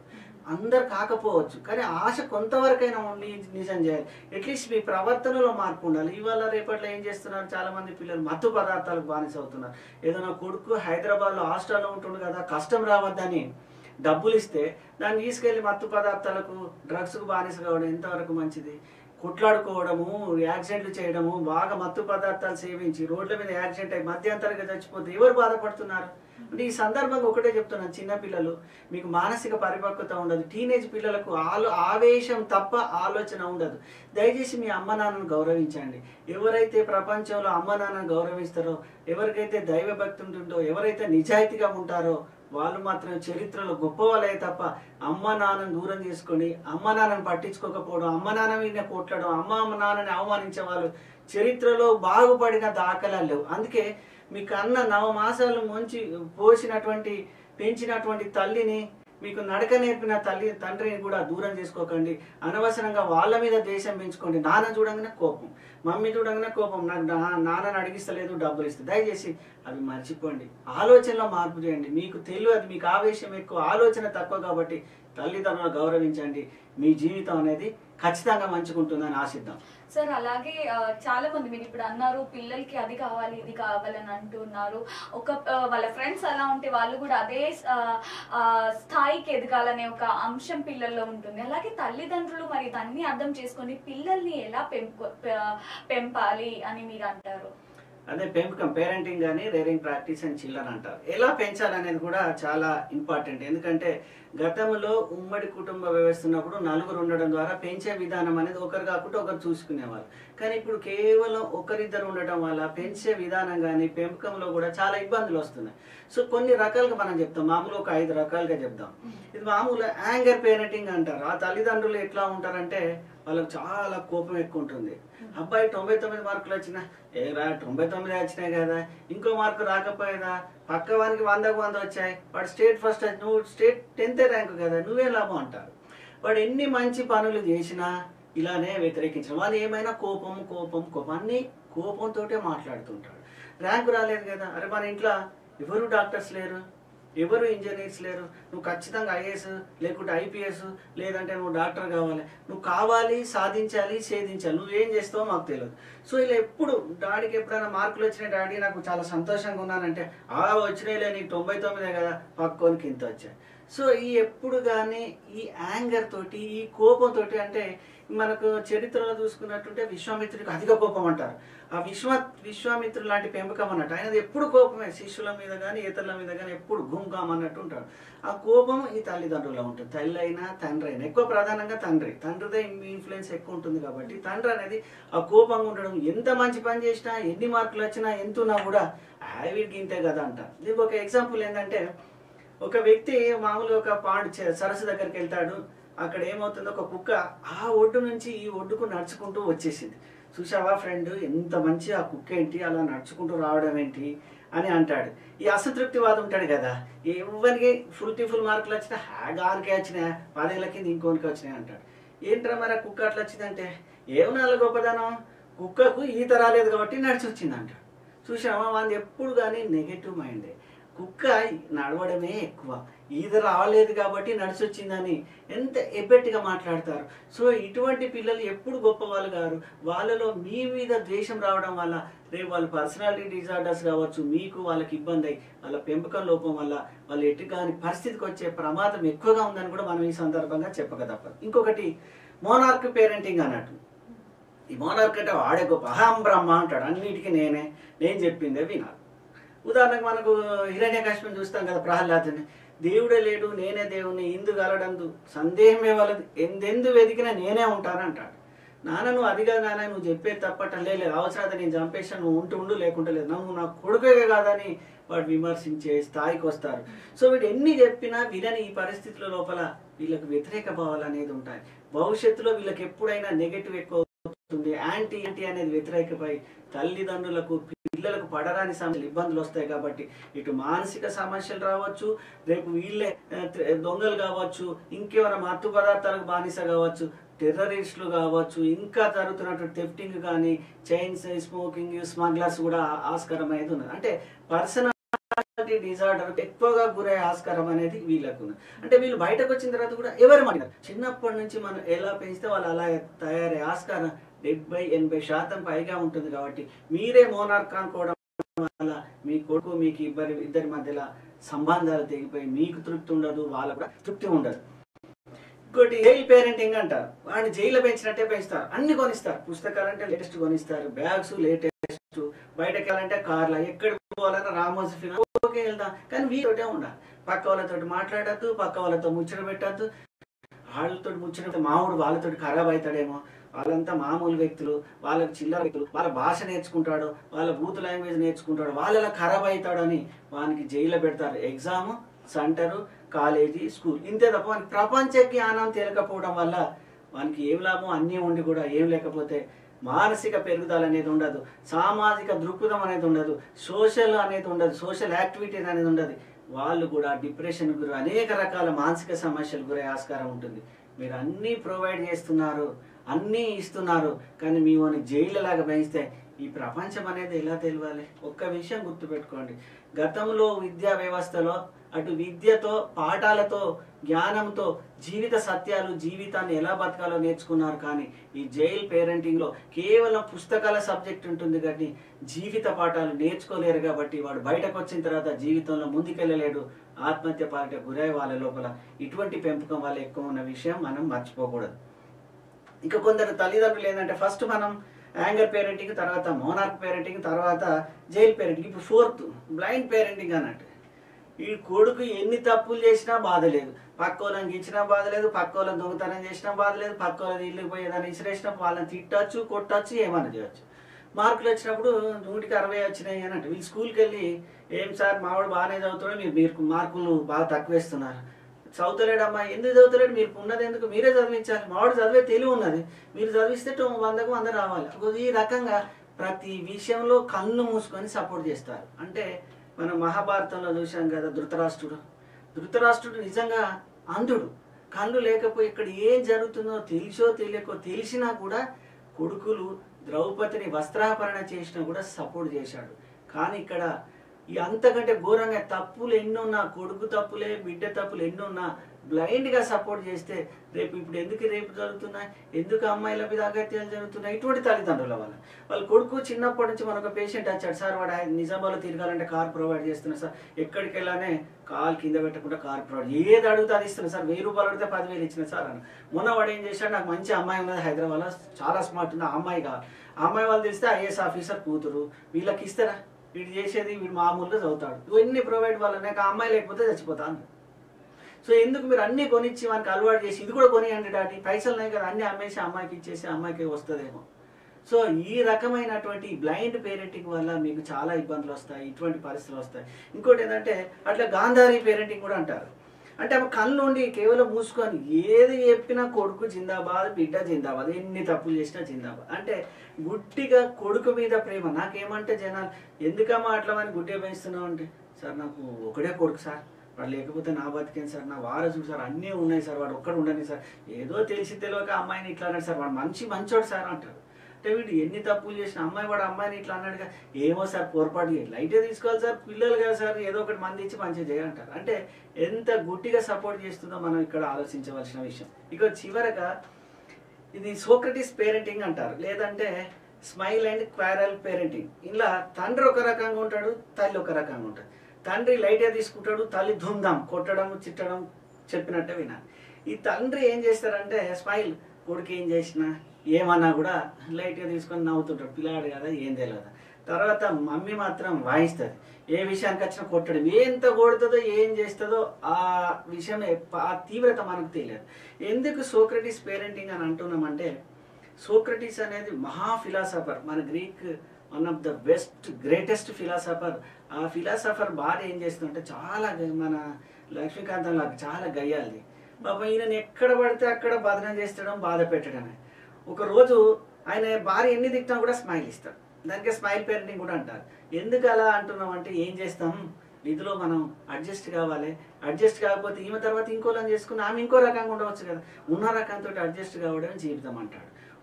అందరు కాకపోవచ్చు కానీ ఆశ కొంతవరకైనా ఉండి నిజం చేయాలి అట్లీస్ట్ మీ ప్రవర్తనలో మార్పు ఉండాలి ఇవాళ రేపట్లో ఏం చేస్తున్నారు చాలా మంది పిల్లలు మత్తు పదార్థాలకు బానిస అవుతున్నారు ఏదో నా కొడుకు హైదరాబాద్లో హాస్టల్లో ఉంటుండు కదా కష్టం రావద్దని డబ్బులు ఇస్తే దాన్ని తీసుకెళ్లి మత్తు పదార్థాలకు డ్రగ్స్కు బానిస కావడం ఎంతవరకు మంచిది కొట్లాడుకోవడము యాక్సిడెంట్లు చేయడము బాగా మత్తు పదార్థాలు సేవించి రోడ్ల మీద యాక్సిడెంట్ అయి మధ్యంతరంగా చచ్చిపోతే ఎవరు బాధపడుతున్నారు అంటే ఈ సందర్భంగా ఒకటే చెప్తున్నాను చిన్న పిల్లలు మీకు మానసిక పరిపక్వత ఉండదు టీనేజ్ పిల్లలకు ఆలో ఆవేశం తప్ప ఆలోచన ఉండదు దయచేసి మీ అమ్మ నాన్నను గౌరవించండి ఎవరైతే ప్రపంచంలో అమ్మ నాన్నను గౌరవిస్తారో ఎవరికైతే దైవభక్తి ఉంటుందో ఎవరైతే నిజాయితీగా ఉంటారో వాళ్ళు మాత్రం చరిత్రలో గొప్ప వాళ్ళే తప్ప అమ్మ నాన్నని దూరం చేసుకొని అమ్మ నాన్నని పట్టించుకోకపోవడం అమ్మ నాన్న మీద కొట్టడం అమ్మ అమ్మ నాన్నని అవమానించే వాళ్ళు చరిత్రలో బాగుపడిన దాఖలాలు లేవు అందుకే మీ కన్న నవమాసాలు ముంచి పోసినటువంటి పెంచినటువంటి తల్లిని మీకు నడక నేర్పిన తల్లి తండ్రిని కూడా దూరం చేసుకోకండి అనవసరంగా వాళ్ళ మీద ద్వేషం పెంచుకోండి నాన్న చూడంగానే కోపం మమ్మీ చూడంగానే కోపం నాకు నా- నాన్నని అడిగిస్తలేదు డబ్బులు ఇస్తే దయచేసి అవి మర్చిపోండి ఆలోచనలో మార్పు చేయండి మీకు తెలియదు మీకు ఆవేశం ఎక్కువ ఆలోచన తక్కువ కాబట్టి తల్లిదండ్రులను గౌరవించండి మీ జీవితం అనేది ఖచ్చితంగా మంచుకుంటుందని ఆశిద్దాం సార్ అలాగే ఆ, చాలా మంది మీరు ఇప్పుడు అన్నారు పిల్లలకి అది కావాలి ఇది కావాలని అంటున్నారు ఒక ఆ, వాళ్ళ ఫ్రెండ్స్ అలా ఉంటే వాళ్ళు కూడా అదే ఆ, ఆ, స్థాయికి ఎదగాలనే ఒక అంశం పిల్లల్లో ఉంటుంది అలాగే తల్లిదండ్రులు మరి దాన్ని అర్థం చేసుకొని పిల్లల్ని ఎలా పెంపు పె- పెంపాలి అని మీరు అంటారు అదే పెంపకం పేరెంటింగ్ కానీ రేరింగ్ ప్రాక్టీస్ అండ్ చిల్డ్రన్ అంటారు ఎలా పెంచాలనేది కూడా చాలా ఇంపార్టెంట్ ఎందుకంటే గతంలో ఉమ్మడి కుటుంబ వ్యవస్థ ఉన్నప్పుడు నలుగురు ఉండడం ద్వారా పెంచే విధానం అనేది ఒకరు కాకుండా ఒకరు చూసుకునేవాళ్ళు కానీ ఇప్పుడు కేవలం ఒకరిద్దరు ఉండటం వల్ల పెంచే విధానం కానీ పెంపకంలో కూడా చాలా ఇబ్బందులు వస్తున్నాయి సో కొన్ని రకాలుగా మనం చెప్తాం మామూలు ఒక ఐదు రకాలుగా చెప్దాం ఇది మామూలు యాంగర్ పేరెంటింగ్ అంటారు ఆ తల్లిదండ్రులు ఎట్లా ఉంటారంటే వాళ్ళకి చాలా కోపం ఎక్కువ ఉంటుంది అబ్బాయి తొంభై తొమ్మిది మార్కులు వచ్చినా ఏరా తొంభై తొమ్మిది వచ్చినాయి కదా ఇంకో మార్కు రాకపోయేదా పక్క వానికి వందకు వంద వచ్చాయి వాడు స్టేట్ ఫస్ట్ వచ్చి- నువ్వు స్టేట్ టెన్త్ ర్యాంకు కదా నువ్వే లాభం అంటారు వాడు ఎన్ని మంచి పనులు చేసినా ఇలానే వ్యతిరేకించడం వాడు ఏమైనా కోపం కోపం కోపం అన్ని కోపంతోటే మాట్లాడుతుంటాడు ర్యాంకు రాలేదు కదా అరే మన ఇంట్లో ఎవరు డాక్టర్స్ లేరు ఎవరు ఇంజనీర్స్ లేరు నువ్వు ఖచ్చితంగా ఐఏఎస్ లేకుంటే ఐపీఎస్ లేదంటే నువ్వు డాక్టర్ కావాలి నువ్వు కావాలి సాధించాలి ఛేదించాలి నువ్వేం చేస్తావో మాకు తెలియదు సో ఇలా ఎప్పుడు డాడీకి ఎప్పుడైనా మార్కులు వచ్చినాయి డాడీ నాకు చాలా సంతోషంగా ఉన్నానంటే ఆ వచ్చినాయిలే నీకు తొంభై తొమ్మిదే కదా పక్కోనికి ఇంత వచ్చాయి సో ఈ ఎప్పుడు కానీ ఈ యాంగర్ తోటి ఈ కోపం తోటి అంటే మనకు చరిత్రలో చూసుకున్నట్టుంటే విశ్వామిత్రుడికి అధిక కోపం అంటారు ఆ విశ్వ విశ్వామిత్రుడు లాంటి పెంపకం అన్నట్టు ఆయనది ఎప్పుడు కోపమే శిష్యుల మీద కానీ ఇతరుల మీద కానీ ఎప్పుడు గుంకాం అన్నట్టు ఉంటాడు ఆ కోపం ఈ తల్లిదండ్రుల ఉంటుంది తల్లి అయినా తండ్రి అయినా ఎక్కువ ప్రధానంగా తండ్రి తండ్రిదే ఇన్ఫ్లుయెన్స్ ఎక్కువ ఉంటుంది కాబట్టి తండ్రి అనేది ఆ కోపంగా ఉండడం ఎంత మంచి పని చేసినా ఎన్ని మార్కులు వచ్చినా ఎంత ఉన్నా కూడా "ఆ, వీడికి ఇంతే కదా అంటారు దీనికి ఒక ఎగ్జాంపుల్ ఏంటంటే ఒక వ్యక్తి మామూలుగా ఒక పాండ్ చే- సరస్సు దగ్గరికి వెళ్తాడు అక్కడ ఏమవుతుందో ఒక కుక్క ఆ ఒడ్డు నుంచి ఈ ఒడ్డుకు నడుచుకుంటూ వచ్చేసింది చూసావా ఫ్రెండ్ ఎంత మంచి ఆ కుక్క ఏంటి అలా నడుచుకుంటూ రావడం ఏంటి అని అంటాడు ఈ అసంతృప్తివాదం ఉంటాడు కదా ఎవరికి ఫుల్ టీ ఫుల్ మార్కులు వచ్చినా గారికి వచ్చినాయి పదేళ్ళ కింద ఇంకోనికి వచ్చినాయి అంటాడు ఏంట్రా మరి ఆ కుక్క అట్లా వచ్చిందంటే ఏమన్నా గొప్పదనం కుక్కకు ఈత రాలేదు కాబట్టి నడిచి వచ్చింది అంటాడు చూసావా వాళ్ళది ఎప్పుడు కానీ నెగటివ్ మైండే కుక్క నడవడమే ఎక్కువ ఈత రాలేదు కాబట్టి నడిచి వచ్చిందని ఎంత ఎబ్బెట్టిగా మాట్లాడతారు సో ఇటువంటి పిల్లలు ఎప్పుడు గొప్ప వాళ్ళు గారు వాళ్ళలో మీ మీద ద్వేషం రావడం వల్ల రేపు వాళ్ళ పర్సనాలిటీ డిజార్డర్స్ కావచ్చు మీకు వాళ్ళకి ఇబ్బంది అయ్యి వాళ్ళ పెంపకం లోపం వల్ల వాళ్ళు ఎటు కాని పరిస్థితికి వచ్చే ప్రమాదం ఎక్కువగా ఉందని కూడా మనం ఈ సందర్భంగా చెప్పక తప్పదు ఇంకొకటి మోనార్క్ పేరెంటింగ్ అన్నట్టు ఈ మోనార్క్ అంటే వాడే గొప్ప అహం బ్రహ్మ అంటాడు అన్నిటికీ నేనే నేను చెప్పిందే వినాలి ఉదాహరణకు మనకు హిరణ్యకశ్యపం చూస్తాం కదా ప్రహ్లాదుని దేవుడే లేడు నేనే దేవుని ఇందు గలడందు సందేహమే వాళ్ళది ఎందెందు వెతికినా నేనే ఉంటానంటాడు నాన్న నువ్వు అది కాదు నాన్న నువ్వు చెప్పేది తప్పటం లేదు అవసరం నేను చంపేసాను నువ్వు ఉంటూ ఉండు లేకుంటే లేదు నువ్వు నా కొడుకే కాదని వాడు విమర్శించే స్థాయికి వస్తారు సో వీడు ఎన్ని చెప్పినా వినని ఈ పరిస్థితుల లోపల వీళ్ళకి వ్యతిరేక భావాలు అనేది ఉంటాయి భవిష్యత్తులో వీళ్ళకి ఎప్పుడైనా నెగటివ్ ఎక్కువ అవుతుంది యాంటీ యాంటీ అనేది వ్యతిరేకపై తల్లిదండ్రులకు పిల్లలకు పడరాని సమస్యలు ఇబ్బందులు వస్తాయి కాబట్టి ఇటు మానసిక సమస్యలు రావచ్చు రేపు వీళ్ళే ఆ, త- దొంగలు కావచ్చు ఇంకేమైనా మత్తు పదార్థాలకు బానిస కావచ్చు టెర్రరిస్టులు కావచ్చు ఇంకా జరుగుతున్నటువంటి థెఫ్టింగ్ కానీ చైన్స్ స్మోకింగ్ స్మగ్లర్స్ కూడా ఆస్కారం అనేది ఉన్నది అంటే పర్సనల్ పర్సనాలిటీ డిజార్డర్ ఎక్కువగా గురయ్యే ఆస్కారం అనేది వీళ్ళకు ఉంది. అంటే వీళ్ళు బయటకు వచ్చిన తర్వాత కూడా ఎవరు మాట్లాడారు చిన్నప్పటి నుంచి మనం ఎలా పెంచితే వాళ్ళు అలా తయారయ్యే ఆస్కారం డెబ్బై ఎనభై శాతం పైగా ఉంటుంది కాబట్టి మీరే మోనార్క్ అనుకోవడం వల్ల మీ కొడుకు మీకు ఇద్దరి ఇద్దరి మధ్యలో సంబంధాలు తెగిపోయి మీకు తృప్తి ఉండదు వాళ్ళకు కూడా తృప్తి ఉండదు ఇంకోటి జైలు పేరెంటింగ్ అంటారు వాడిని జైల్లో పెంచినట్టే పెంచుతారు అన్ని కొనిస్తారు పుస్తకాలు అంటే లేటెస్ట్ కొనిస్తారు బ్యాగ్స్ లేటెస్ట్ బయటకు వెళ్ళాలంటే కార్లు ఎక్కడికి పోవాలన్నా రామోజీ ఫిల్మ్ ఓకే వెళ్దాం కానీ వీటితోటే ఉండాలి పక్క వాళ్ళతో మాట్లాడద్దు పక్క వాళ్ళతో ముచ్చట పెట్టద్దు వాళ్ళతో ముచ్చట మామూడు వాళ్ళతో ఖరాబ్ అవుతాడేమో వాళ్ళంతా మామూలు వ్యక్తులు వాళ్ళకి చిల్లర వ్యక్తులు వాళ్ళ భాష నేర్చుకుంటాడు వాళ్ళ బూత్ లాంగ్వేజ్ నేర్చుకుంటాడు వాళ్ళలా ఖరాబ్ అవుతాడని వానికి జైల్లో పెడతారు ఎగ్జామ్ సెంటరు కాలేజీ స్కూల్ ఇంతే తప్ప వానికి ప్రపంచ జ్ఞానం తేలకపోవడం వల్ల వానికి ఏం లాభం అన్నీ ఉండి కూడా ఏం లేకపోతే మానసిక పెరుగుదల అనేది ఉండదు సామాజిక దృక్పథం అనేది ఉండదు సోషల్ అనేది ఉండదు సోషల్ యాక్టివిటీస్ అనేది ఉండదు వాళ్ళు కూడా డిప్రెషన్ గురి అనేక రకాల మానసిక సమస్యలు గురే ఆస్కారం ఉంటుంది మీరు అన్నీ ప్రొవైడ్ చేస్తున్నారు అన్నీ ఇస్తున్నారు కానీ మీ వాడిని జైలు లాగా పెంచితే ఈ ప్రపంచం అనేది ఎలా తెలియాలి ఒక్క విషయం గుర్తుపెట్టుకోండి గతంలో విద్యా వ్యవస్థలో అటు విద్యతో పాఠాలతో జ్ఞానంతో జీవిత సత్యాలు జీవితాన్ని ఎలా బతకాలో నేర్చుకున్నారు కానీ ఈ జైల్ పేరెంటింగ్ లో కేవలం పుస్తకాల సబ్జెక్ట్ ఉంటుంది కానీ జీవిత పాఠాలు నేర్చుకోలేరు కాబట్టి వాడు బయటకు వచ్చిన తర్వాత జీవితంలో ముందుకెళ్ళలేడు ఆత్మహత్య పాలిట గురై వాళ్ళ లోపల ఇటువంటి పెంపకం వల్ల ఎక్కువ ఉన్న విషయం మనం మర్చిపోకూడదు ఇంకా కొందరు తల్లిదండ్రులు ఏంటంటే ఫస్ట్ మనం యాంగర్ పేరెంటింగ్ తర్వాత మోనార్క్ పేరెంటింగ్ తర్వాత జైల్ పేరెంటింగ్ ఇప్పుడు ఫోర్త్ బ్లైండ్ పేరెంటింగ్ అన్నట్టు ఈ కొడుకు ఎన్ని తప్పులు చేసినా బాధ లేదు పక్క వాళ్ళని ఇచ్చినా బాధ లేదు పక్క వాళ్ళని దొంగతనం చేసినా బాధ లేదు పక్క వాళ్ళని ఇల్లుకి పోయి ఏదైనా ఇసిరేసినా వాళ్ళని తిట్టచ్చు కొట్టచ్చు ఏమన్నా చేయొచ్చు మార్కులు వచ్చినప్పుడు నూటికి అరవై వచ్చినాయి అని అంటే వీళ్ళు స్కూల్కి వెళ్ళి ఏం సార్ మావాడు బాగానే చదువుతాడు మీరు మీరు మార్కులు బాగా తక్కువ వేస్తున్నారు చదువుతలేడమ్మా ఎందుకు చదువుతలేడు మీరు ఉన్నది ఎందుకు మీరే చదివించాలి మావాడు చదివే తెలివి ఉన్నది మీరు చదివిస్తే టో- వందకు వంద రావాలి ఇగో ఈ రకంగా ప్రతి విషయంలో కన్ను మూసుకొని సపోర్ట్ చేస్తారు అంటే మనం మహాభారతంలో చూసాం కదా ధృతరాష్ట్రుడు ధృతరాష్ట్రుడు నిజంగా అంధుడు కళ్ళు లేకపోయి ఇక్కడ ఏం జరుగుతుందో తెలిసో తెలియకో తెలిసినా కూడా కొడుకులు ద్రౌపదిని వస్త్రాపరణ చేసినా కూడా సపోర్ట్ చేశాడు కానీ ఇక్కడ ఈ అంతకంటే ఘోరంగా తప్పులు ఎన్నున్నా కొడుకు తప్పులే బిడ్డ తప్పులు ఎన్నున్నా బ్లైండ్ గా సపోర్ట్ చేస్తే రేపు ఇప్పుడు ఎందుకు రేపు జరుగుతున్నాయి ఎందుకు అమ్మాయిల మీద అగత్యాలు జరుగుతున్నాయి ఇటువంటి తల్లిదండ్రుల వల్ల వాళ్ళ కొడుకు చిన్నప్పటి నుంచి మనకు పేషెంట్ వచ్చాడు సార్ వాడు ఆయన నిజామాబాద్లో తిరగాలంటే కార్ ప్రొవైడ్ చేస్తున్నా సార్ ఎక్కడికి వెళ్ళానే కాల్ కింద పెట్టకుండా కార్ ప్రొవైడ్ ఏది అడిగితే అది ఇస్తున్నా సార్ వెయ్యి రూపాయలు అడిగితే పదివేలు ఇచ్చిన సార్ అని మొన్న వాడు ఏం చేశాడు నాకు మంచి అమ్మాయి ఉన్నది హైదరాబాద్లో చాలా స్మార్ట్ ఉంది ఆ అమ్మాయి కావాలి ఆ అమ్మాయి వాళ్ళు తెలిస్తే ఐఏఎస్ ఆఫీసర్ కూతురు వీళ్ళకి ఇస్తారా వీడు చేసేది వీడు మామూలుగా చదువుతాడు ఇవన్నీ ప్రొవైడ్ వాళ్ళనే ఆ అమ్మాయి లేకపోతే చచ్చిపోతాను సో ఎందుకు మీరు అన్ని కొనిచ్చి వానికి అలవాటు చేసి ఇది కూడా కొనియండి డాడీ పైసలు ఉన్నాయి కదా అన్ని అమ్మేసి అమ్మాయికి ఇచ్చేసి అమ్మాయికి వస్తుందేమో సో ఈ రకమైనటువంటి బ్లైండ్ పేరెంటింగ్ వల్ల మీకు చాలా ఇబ్బందులు వస్తాయి ఇటువంటి పరిస్థితులు వస్తాయి ఇంకోటి ఏంటంటే అట్లా గాంధారీ పేరెంటింగ్ కూడా అంటారు అంటే ఆమె కళ్ళు నుండి కేవలం మూసుకొని ఏది చెప్పినా కొడుకు జిందాబాద్ బిడ్డ జిందాబాద్ ఎన్ని తప్పులు చేసినా జిందాబాద్ అంటే గుడ్డిగా కొడుకు మీద ప్రేమ నాకేమంటే జనాలు ఎందుకమ్మా అట్లా అని గుడ్డిగా పెంచుతున్నావు అంటే సార్ నాకు ఒకడే కొడుకు సార్ వాడు లేకపోతే నా బతికేం సార్ నా వారసుడు సార్ అన్నీ ఉన్నాయి సార్ వాడు ఒక్కడు ఉండని సార్ ఏదో తెలిసి తెలియక అమ్మాయిని ఇట్లా అన్నాడు సార్ వాడు మంచి మంచోడు సార్ అంటారు అంటే వీడు ఎన్ని తప్పులు చేసిన అమ్మాయి వాడు అమ్మాయిని ఇట్లా అన్నాడుగా ఏమో సార్ పొరపాటు చేయాలి లైటే తీసుకోవాలి సార్ పిల్లలు కదా సార్ ఏదో ఒకటి మంది ఇచ్చి మంచిగా చేయాలంటారు అంటే ఎంత గుట్టిగా సపోర్ట్ చేస్తుందో మనం ఇక్కడ ఆలోచించవలసిన విషయం ఇక చివరగా ఇది సోక్రటీస్ పేరెంటింగ్ అంటారు లేదంటే స్మైల్ అండ్ క్వారల్ పేరెంటింగ్ ఇలా తండ్రి ఒక రకంగా ఉంటాడు తల్లి ఒక రకంగా ఉంటుంది తండ్రి లైట్గా తీసుకుంటాడు తల్లి ధుమ్ధాం కొట్టడం చిట్టడం చెప్పినట్టే వినాలి ఈ తండ్రి ఏం చేస్తారంటే స్మైల్ కొడుకు ఏం చేసినా ఏమన్నా కూడా లైట్గా తీసుకొని నవ్వుతుంటాడు పిల్లాడు కదా ఏం తెలియదు తర్వాత మమ్మీ మాత్రం వాయిస్తుంది ఏ విషయానికి వచ్చినా కొట్టడం ఎంత కొడుతుందో ఏం చేస్తుందో ఆ విషయం ఎప్ప- ఆ తీవ్రత మనకు తెలియదు ఎందుకు సోక్రటీస్ పేరెంటింగ్ అని అంటున్నామంటే సోక్రటీస్ అనేది మహా ఫిలాసఫర్ మన Greek one of the best greatest philosopher ఆ ఫిలాసఫర్ భార్య ఏం చేస్తుందంటే చాలా గ- మన లక్ష్మీకాంతం లాగా చాలా గయ్యాలి పాపం ఈయనని ఎక్కడ పడితే అక్కడ బదనం చేస్తడం బాధ పెట్టడమే ఒక రోజు ఆయన భార్య ఎన్ని తిట్టినా కూడా స్మైల్ ఇస్తాడు దానికి స్మైల్ పేరెంటింగ్ కూడా అంటారు ఎందుకు అలా అంటున్నాం అంటే ఏం చేస్తాం నిధిలో మనం అడ్జస్ట్ కావాలి అడ్జస్ట్ కాకపోతే ఈమె తర్వాత ఇంకోలని చేసుకుని ఆమె ఇంకో రకంగా ఉండవచ్చు కదా ఉన్న రకంతో అడ్జస్ట్ కావడం జీవితం అంటాడు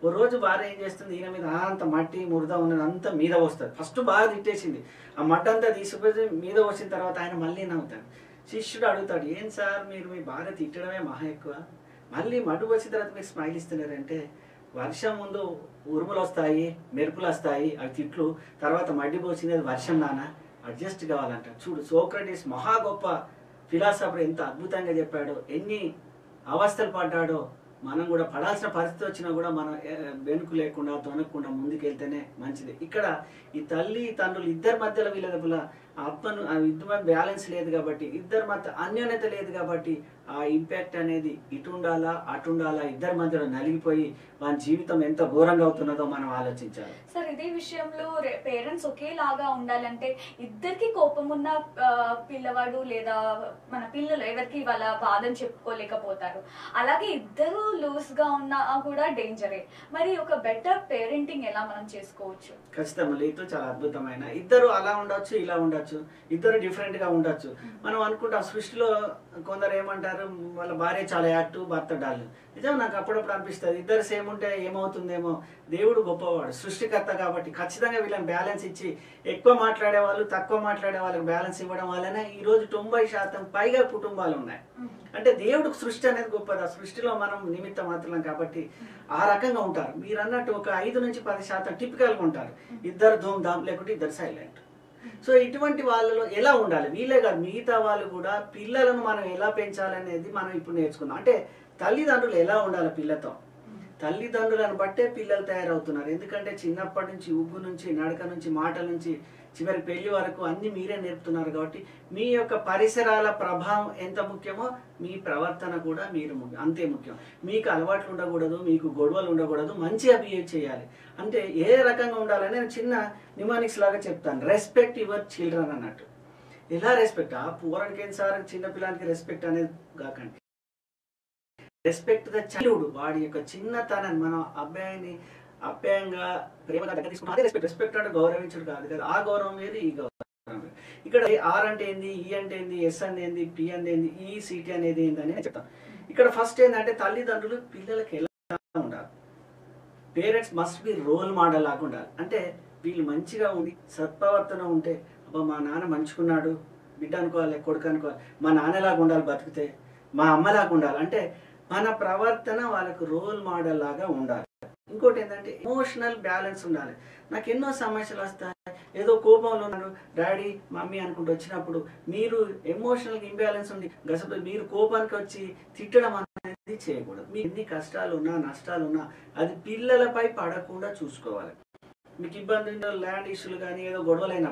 ఓ రోజు భార్య ఏం చేస్తుంది ఈయన మీద "ఆ, అంత మట్టి మురద ఉన్నది అంతా మీద వస్తుంది ఫస్ట్ బాగా తిట్టేసింది ఆ మట్టి అంతా తీసుకుపోయి మీద వచ్చిన తర్వాత ఆయన మళ్ళీ నవ్వుతాడు శిష్యుడు అడుగుతాడు ఏం సార్ మీరు మీ భార్య తిట్టడమే మహా ఎక్కువ మళ్ళీ మడుగు వచ్చిన తర్వాత మీరు స్మైల్ ఇస్తున్నారంటే వర్షం ముందు ఉరుములు వస్తాయి మెరుపులు వస్తాయి అవి తిట్లు తర్వాత మడ్డి పోసింది అది వర్షం నాన్న అడ్జస్ట్ కావాలంట చూడు సోక్రటీస్ మహా గొప్ప ఫిలాసఫర్ ఎంత అద్భుతంగా చెప్పాడో ఎన్ని అవస్థలు పడ్డాడో మనం కూడా పడాల్సిన పరిస్థితి వచ్చినా కూడా మనం ఏ, వెనుక లేకుండా తొనకుండా ముందుకెళ్తేనే మంచిది ఇక్కడ ఈ తల్లి తండ్రులు ఇద్దరి మధ్యలో వీళ్ళ లోపల ఆత్మను ఆ ఇద్దరి మధ్య బ్యాలెన్స్ లేదు కాబట్టి ఇద్దరి మధ్య అన్యోన్యత లేదు కాబట్టి ఆ ఇంపాక్ట్ అనేది ఇటు ఉండాలా అటు ఉండాలా ఇద్దరి మధ్యలో నలిగిపోయి వాళ్ళ జీవితం ఎంత ఘోరంగా అవుతున్నదో మనం ఆలోచించాలి సార్ ఇదే విషయంలో పేరెంట్స్ ఒకేలాగా ఉండాలంటే ఇద్దరికి కోపం ఉన్న ఆ, పిల్లవాడు లేదా మన పిల్లలు ఎవరికి వాళ్ళ బాధను చెప్పుకోలేకపోతారు అలాగే ఇద్దరు లూజ్ గా ఉన్నా కూడా డేంజరే మరి ఒక బెటర్ పేరెంటింగ్ ఎలా మనం చేసుకోవచ్చు ఖచ్చితంగా లేదు చాలా అద్భుతమైన ఇద్దరు అలా ఉండొచ్చు ఇలా ఉండొచ్చు ఇద్దరు డిఫరెంట్ గా ఉండొచ్చు మనం అనుకుంటాం సృష్టిలో కొందరు ఏమంటారు వాళ్ళ భార్య చాలా యాక్టివ్ భర్త డాల్ నిజం నాకు అప్పుడప్పుడు అనిపిస్తుంది ఇద్దరు సేమ్ ఉంటే ఏమవుతుందేమో దేవుడు గొప్పవాడు సృష్టికర్త కాబట్టి ఖచ్చితంగా వీళ్ళని బ్యాలెన్స్ ఇచ్చి ఎక్కువ మాట్లాడే వాళ్ళు తక్కువ మాట్లాడే వాళ్ళకి బ్యాలెన్స్ ఇవ్వడం వల్లనే ఈ రోజు తొంభై శాతం పైగా కుటుంబాలు ఉన్నాయి అంటే దేవుడు సృష్టి అనేది గొప్పది ఆ సృష్టిలో మనం నిమిత్త మాత్రం కాబట్టి ఆ రకంగా ఉంటారు మీరు అన్నట్టు ఒక ఐదు నుంచి పది శాతం టిపికల్గా ఉంటారు ఇద్దరు ధూమ్ ధామ్ లేకుంటే ఇద్దరు సైలెంట్ సో ఇటువంటి వాళ్ళలో ఎలా ఉండాలి వీళ్ళే కాదు మిగతా వాళ్ళు కూడా పిల్లలను మనం ఎలా పెంచాలనేది మనం ఇప్పుడు నేర్చుకుందాం అంటే తల్లిదండ్రులు ఎలా ఉండాలి పిల్లతో తల్లిదండ్రులను బట్టే పిల్లలు తయారవుతున్నారు ఎందుకంటే చిన్నప్పటి నుంచి ఉగ్గు నుంచి నడక నుంచి మాట నుంచి చివరి పెళ్లి వరకు అన్ని మీరే నేర్పుతున్నారు కాబట్టి మీ యొక్క పరిసరాల ప్రభావం ఎంత ముఖ్యమో మీ ప్రవర్తన కూడా మీరు ముఖ్యం అంతే ముఖ్యం మీకు అలవాట్లు ఉండకూడదు మీకు గొడవలు ఉండకూడదు మంచిగా బిహేవ్ చేయాలి అంటే ఏ రకంగా ఉండాలని నేను చిన్న నిమానిక్స్ లాగా చెప్తాను రెస్పెక్ట్ యువర్ చిల్డ్రన్ అన్నట్టు ఎలా రెస్పెక్ట్ ఆ పూరానికి ఏం సార్ చిన్న పిల్లానికి రెస్పెక్ట్ అనేది కాకండి రెస్పెక్ట్ ద చైల్డ్హుడ్ వాడి యొక్క చిన్నతనాన్ని మనం అబ్బాయిని అప్యాయంగా ప్రేమగా దగ్గర తీసుకున్నాం అదే రెస్పెక్ట్ రెస్పెక్ట్ అంటే గౌరవించడు కాదు కదా ఆ గౌరవం వేరు ఈ గౌరవం వేరు ఇక్కడ ఆర్ అంటే ఏంది ఈ అంటే ఏంది ఎస్ అంటే ఏంది పి అంటే ఏంది ఈ సిటీ అనేది ఏంది అని నేను చెప్తాను ఇక్కడ ఫస్ట్ ఏంటంటే తల్లిదండ్రులు పిల్లలకి ఎలా ఉండాలి parents must be role model లాగా ఉండాలి అంటే వీళ్ళు మంచిగా ఉండి సత్ప్రవర్తన ఉంటే అబ్బా మా నాన్న మంచుకున్నాడు బిడ్డ అనుకోవాలి కొడుకు అనుకోవాలి మా నాన్నలాగా ఉండాలి బతికితే మా అమ్మలాగా ఉండాలి అంటే మన ప్రవర్తన వాళ్ళకు రోల్ మోడల్ లాగా ఉండాలి ఇంకోటి ఏంటంటే ఎమోషనల్ బ్యాలెన్స్ ఉండాలి నాకు ఎన్నో సమస్యలు వస్తాయి ఏదో కోపంలో ఉన్నాడు డాడీ మమ్మీ అనుకుంటూ వచ్చినప్పుడు మీరు ఎమోషనల్ ఇంబ్యాలెన్స్ ఉంది గసపై మీరు కోపానికి వచ్చి తిట్టడం అనేది చేయకూడదు మీకు ఎన్ని కష్టాలు ఉన్నా నష్టాలు ఉన్నా అది పిల్లలపై పడకుండా చూసుకోవాలి మీకు ఇబ్బంది ఉందో ల్యాండ్ ఇష్యూలు కానీ ఏదో గొడవలైనా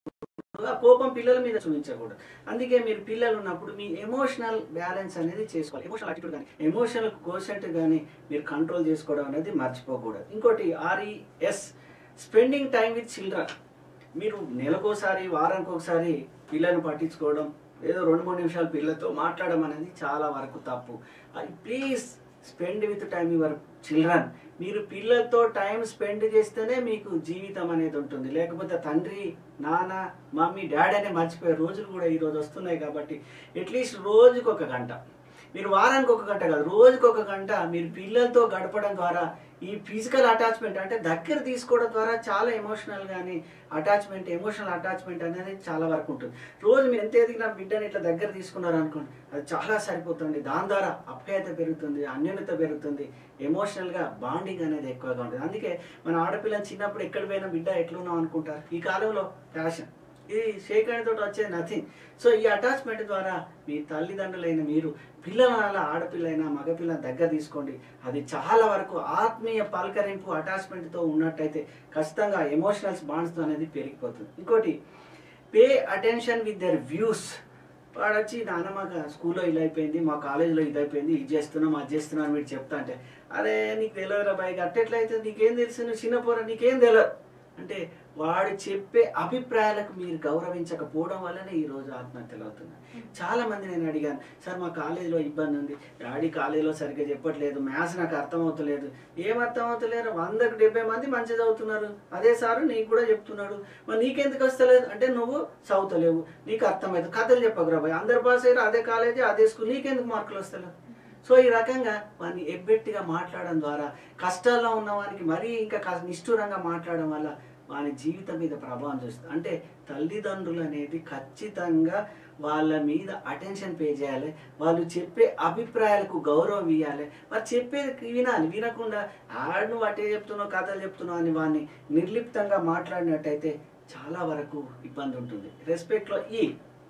ఆ కోపం పిల్లల మీద చూపించకూడదు అందుకే మీరు పిల్లలు ఉన్నప్పుడు మీ ఎమోషనల్ బ్యాలెన్స్ అనేది చేసుకోవాలి ఎమోషనల్ యాటిట్యూడ్ కానీ ఎమోషనల్ కోసెంట్ కానీ మీరు కంట్రోల్ చేసుకోవడం అనేది మర్చిపోకూడదు ఇంకోటి RES spending time with children మీరు నెలకోసారి వారానికి ఒకసారి పిల్లల్ని పట్టించుకోవడం ఏదో రెండు మూడు నిమిషాలు పిల్లలతో మాట్లాడడం అనేది చాలా వరకు తప్పు please spend with time your children మీరు పిల్లలతో టైం స్పెండ్ చేస్తేనే మీకు జీవితం అనేది ఉంటుంది లేకపోతే తండ్రి నాన్న మమ్మీ డాడీ అనే మర్చిపోయే రోజులు కూడా ఈ రోజు వస్తున్నాయి కాబట్టి అట్లీస్ట్ రోజుకు ఒక గంట మీరు వారానికి ఒక గంట కాదు రోజుకు ఒక గంట మీరు పిల్లలతో గడపడం ద్వారా ఈ ఫిజికల్ అటాచ్మెంట్ అంటే దగ్గర తీసుకోవడం ద్వారా చాలా ఎమోషనల్ కానీ అటాచ్మెంట్ ఎమోషనల్ అటాచ్మెంట్ అనేది చాలా వరకు ఉంటుంది రోజు మీరు ఎంత ఎదిగినా బిడ్డని ఇట్లా దగ్గర తీసుకున్నారు అనుకోండి అది చాలా సరిపోతుంది దాని ద్వారా అప్యాయత పెరుగుతుంది అన్యోన్యత పెరుగుతుంది ఎమోషనల్గా బాండింగ్ అనేది ఎక్కువగా ఉంటుంది అందుకే మన ఆడపిల్లని చిన్నప్పుడు ఎక్కడ పోయినా బిడ్డ ఎట్లున్నాం అనుకుంటారు ఈ కాలంలో ఫ్యాషన్ ఇది షేక్ తోటి వచ్చేది నథింగ్ సో ఈ అటాచ్మెంట్ ద్వారా మీ తల్లిదండ్రులైన మీరు పిల్లల ఆడపిల్లైనా మగపిల్ల దగ్గర తీసుకోండి అది చాలా వరకు ఆత్మీయ పలకరింపు అటాచ్మెంట్తో ఉన్నట్టయితే ఖచ్చితంగా ఎమోషనల్స్ బాండ్స్తో అనేది పెరిగిపోతుంది ఇంకోటి pay attention with their views వాడు వచ్చి నాన్న మాకు స్కూల్లో ఇలా అయిపోయింది మా కాలేజీలో ఇది అయిపోయింది ఇది చేస్తున్నాం అది చేస్తున్నాం అని మీరు చెప్తా అంటే అరే నీకు తెలియదురా బాయ్ అట్టెట్లయితే నీకేం తెలుసు నువ్వు చిన్న పోరా నీకేం తెలియదు అంటే వాడు చెప్పే అభిప్రాయాలకు మీరు గౌరవించకపోవడం వల్లనే ఈ రోజు ఆత్మహత్యలు అవుతున్నాయి చాలా మంది నేను అడిగాను సార్ మా కాలేజీలో ఇబ్బంది ఉంది డాడీ కాలేజీలో సరిగ్గా చెప్పట్లేదు మ్యాథ్స్ నాకు అర్థం అవుతలేదు ఏం అర్థం అవుతలేరు వందకు డెబ్బై మంది మంచి చదువుతున్నారు అదే సారు నీకు కూడా చెప్తున్నాడు మరి నీకెందుకు వస్తలేదు అంటే నువ్వు చదువుతలేవు నీకు అర్థమైంది కథలు చెప్పకురా బాయ్ అందరు పాస్ అయ్యారు అదే కాలేజీ అదే స్కూల్ నీకెందుకు మార్కులు వస్తలేవు సో ఈ రకంగా వాడిని ఎబ్బెట్టిగా మాట్లాడడం ద్వారా కష్టాల్లో ఉన్న వానికి మరీ ఇంకా క- నిష్ఠూరంగా మాట్లాడడం వల్ల వాని జీవితం మీద ప్రభావం చూస్తుంది అంటే తల్లిదండ్రులు అనేది ఖచ్చితంగా వాళ్ళ మీద అటెన్షన్ పే చేయాలి వాళ్ళు చెప్పే అభిప్రాయాలకు గౌరవం ఇవ్వాలి వారు చెప్పేది వినాలి వినకుండా ఆడు నువ్వు అటే చెప్తున్నావు కథలు చెప్తున్నావు అని వాడిని నిర్లిప్తంగా మాట్లాడినట్టయితే చాలా వరకు ఇబ్బంది ఉంటుంది రెస్పెక్ట్లో ఈ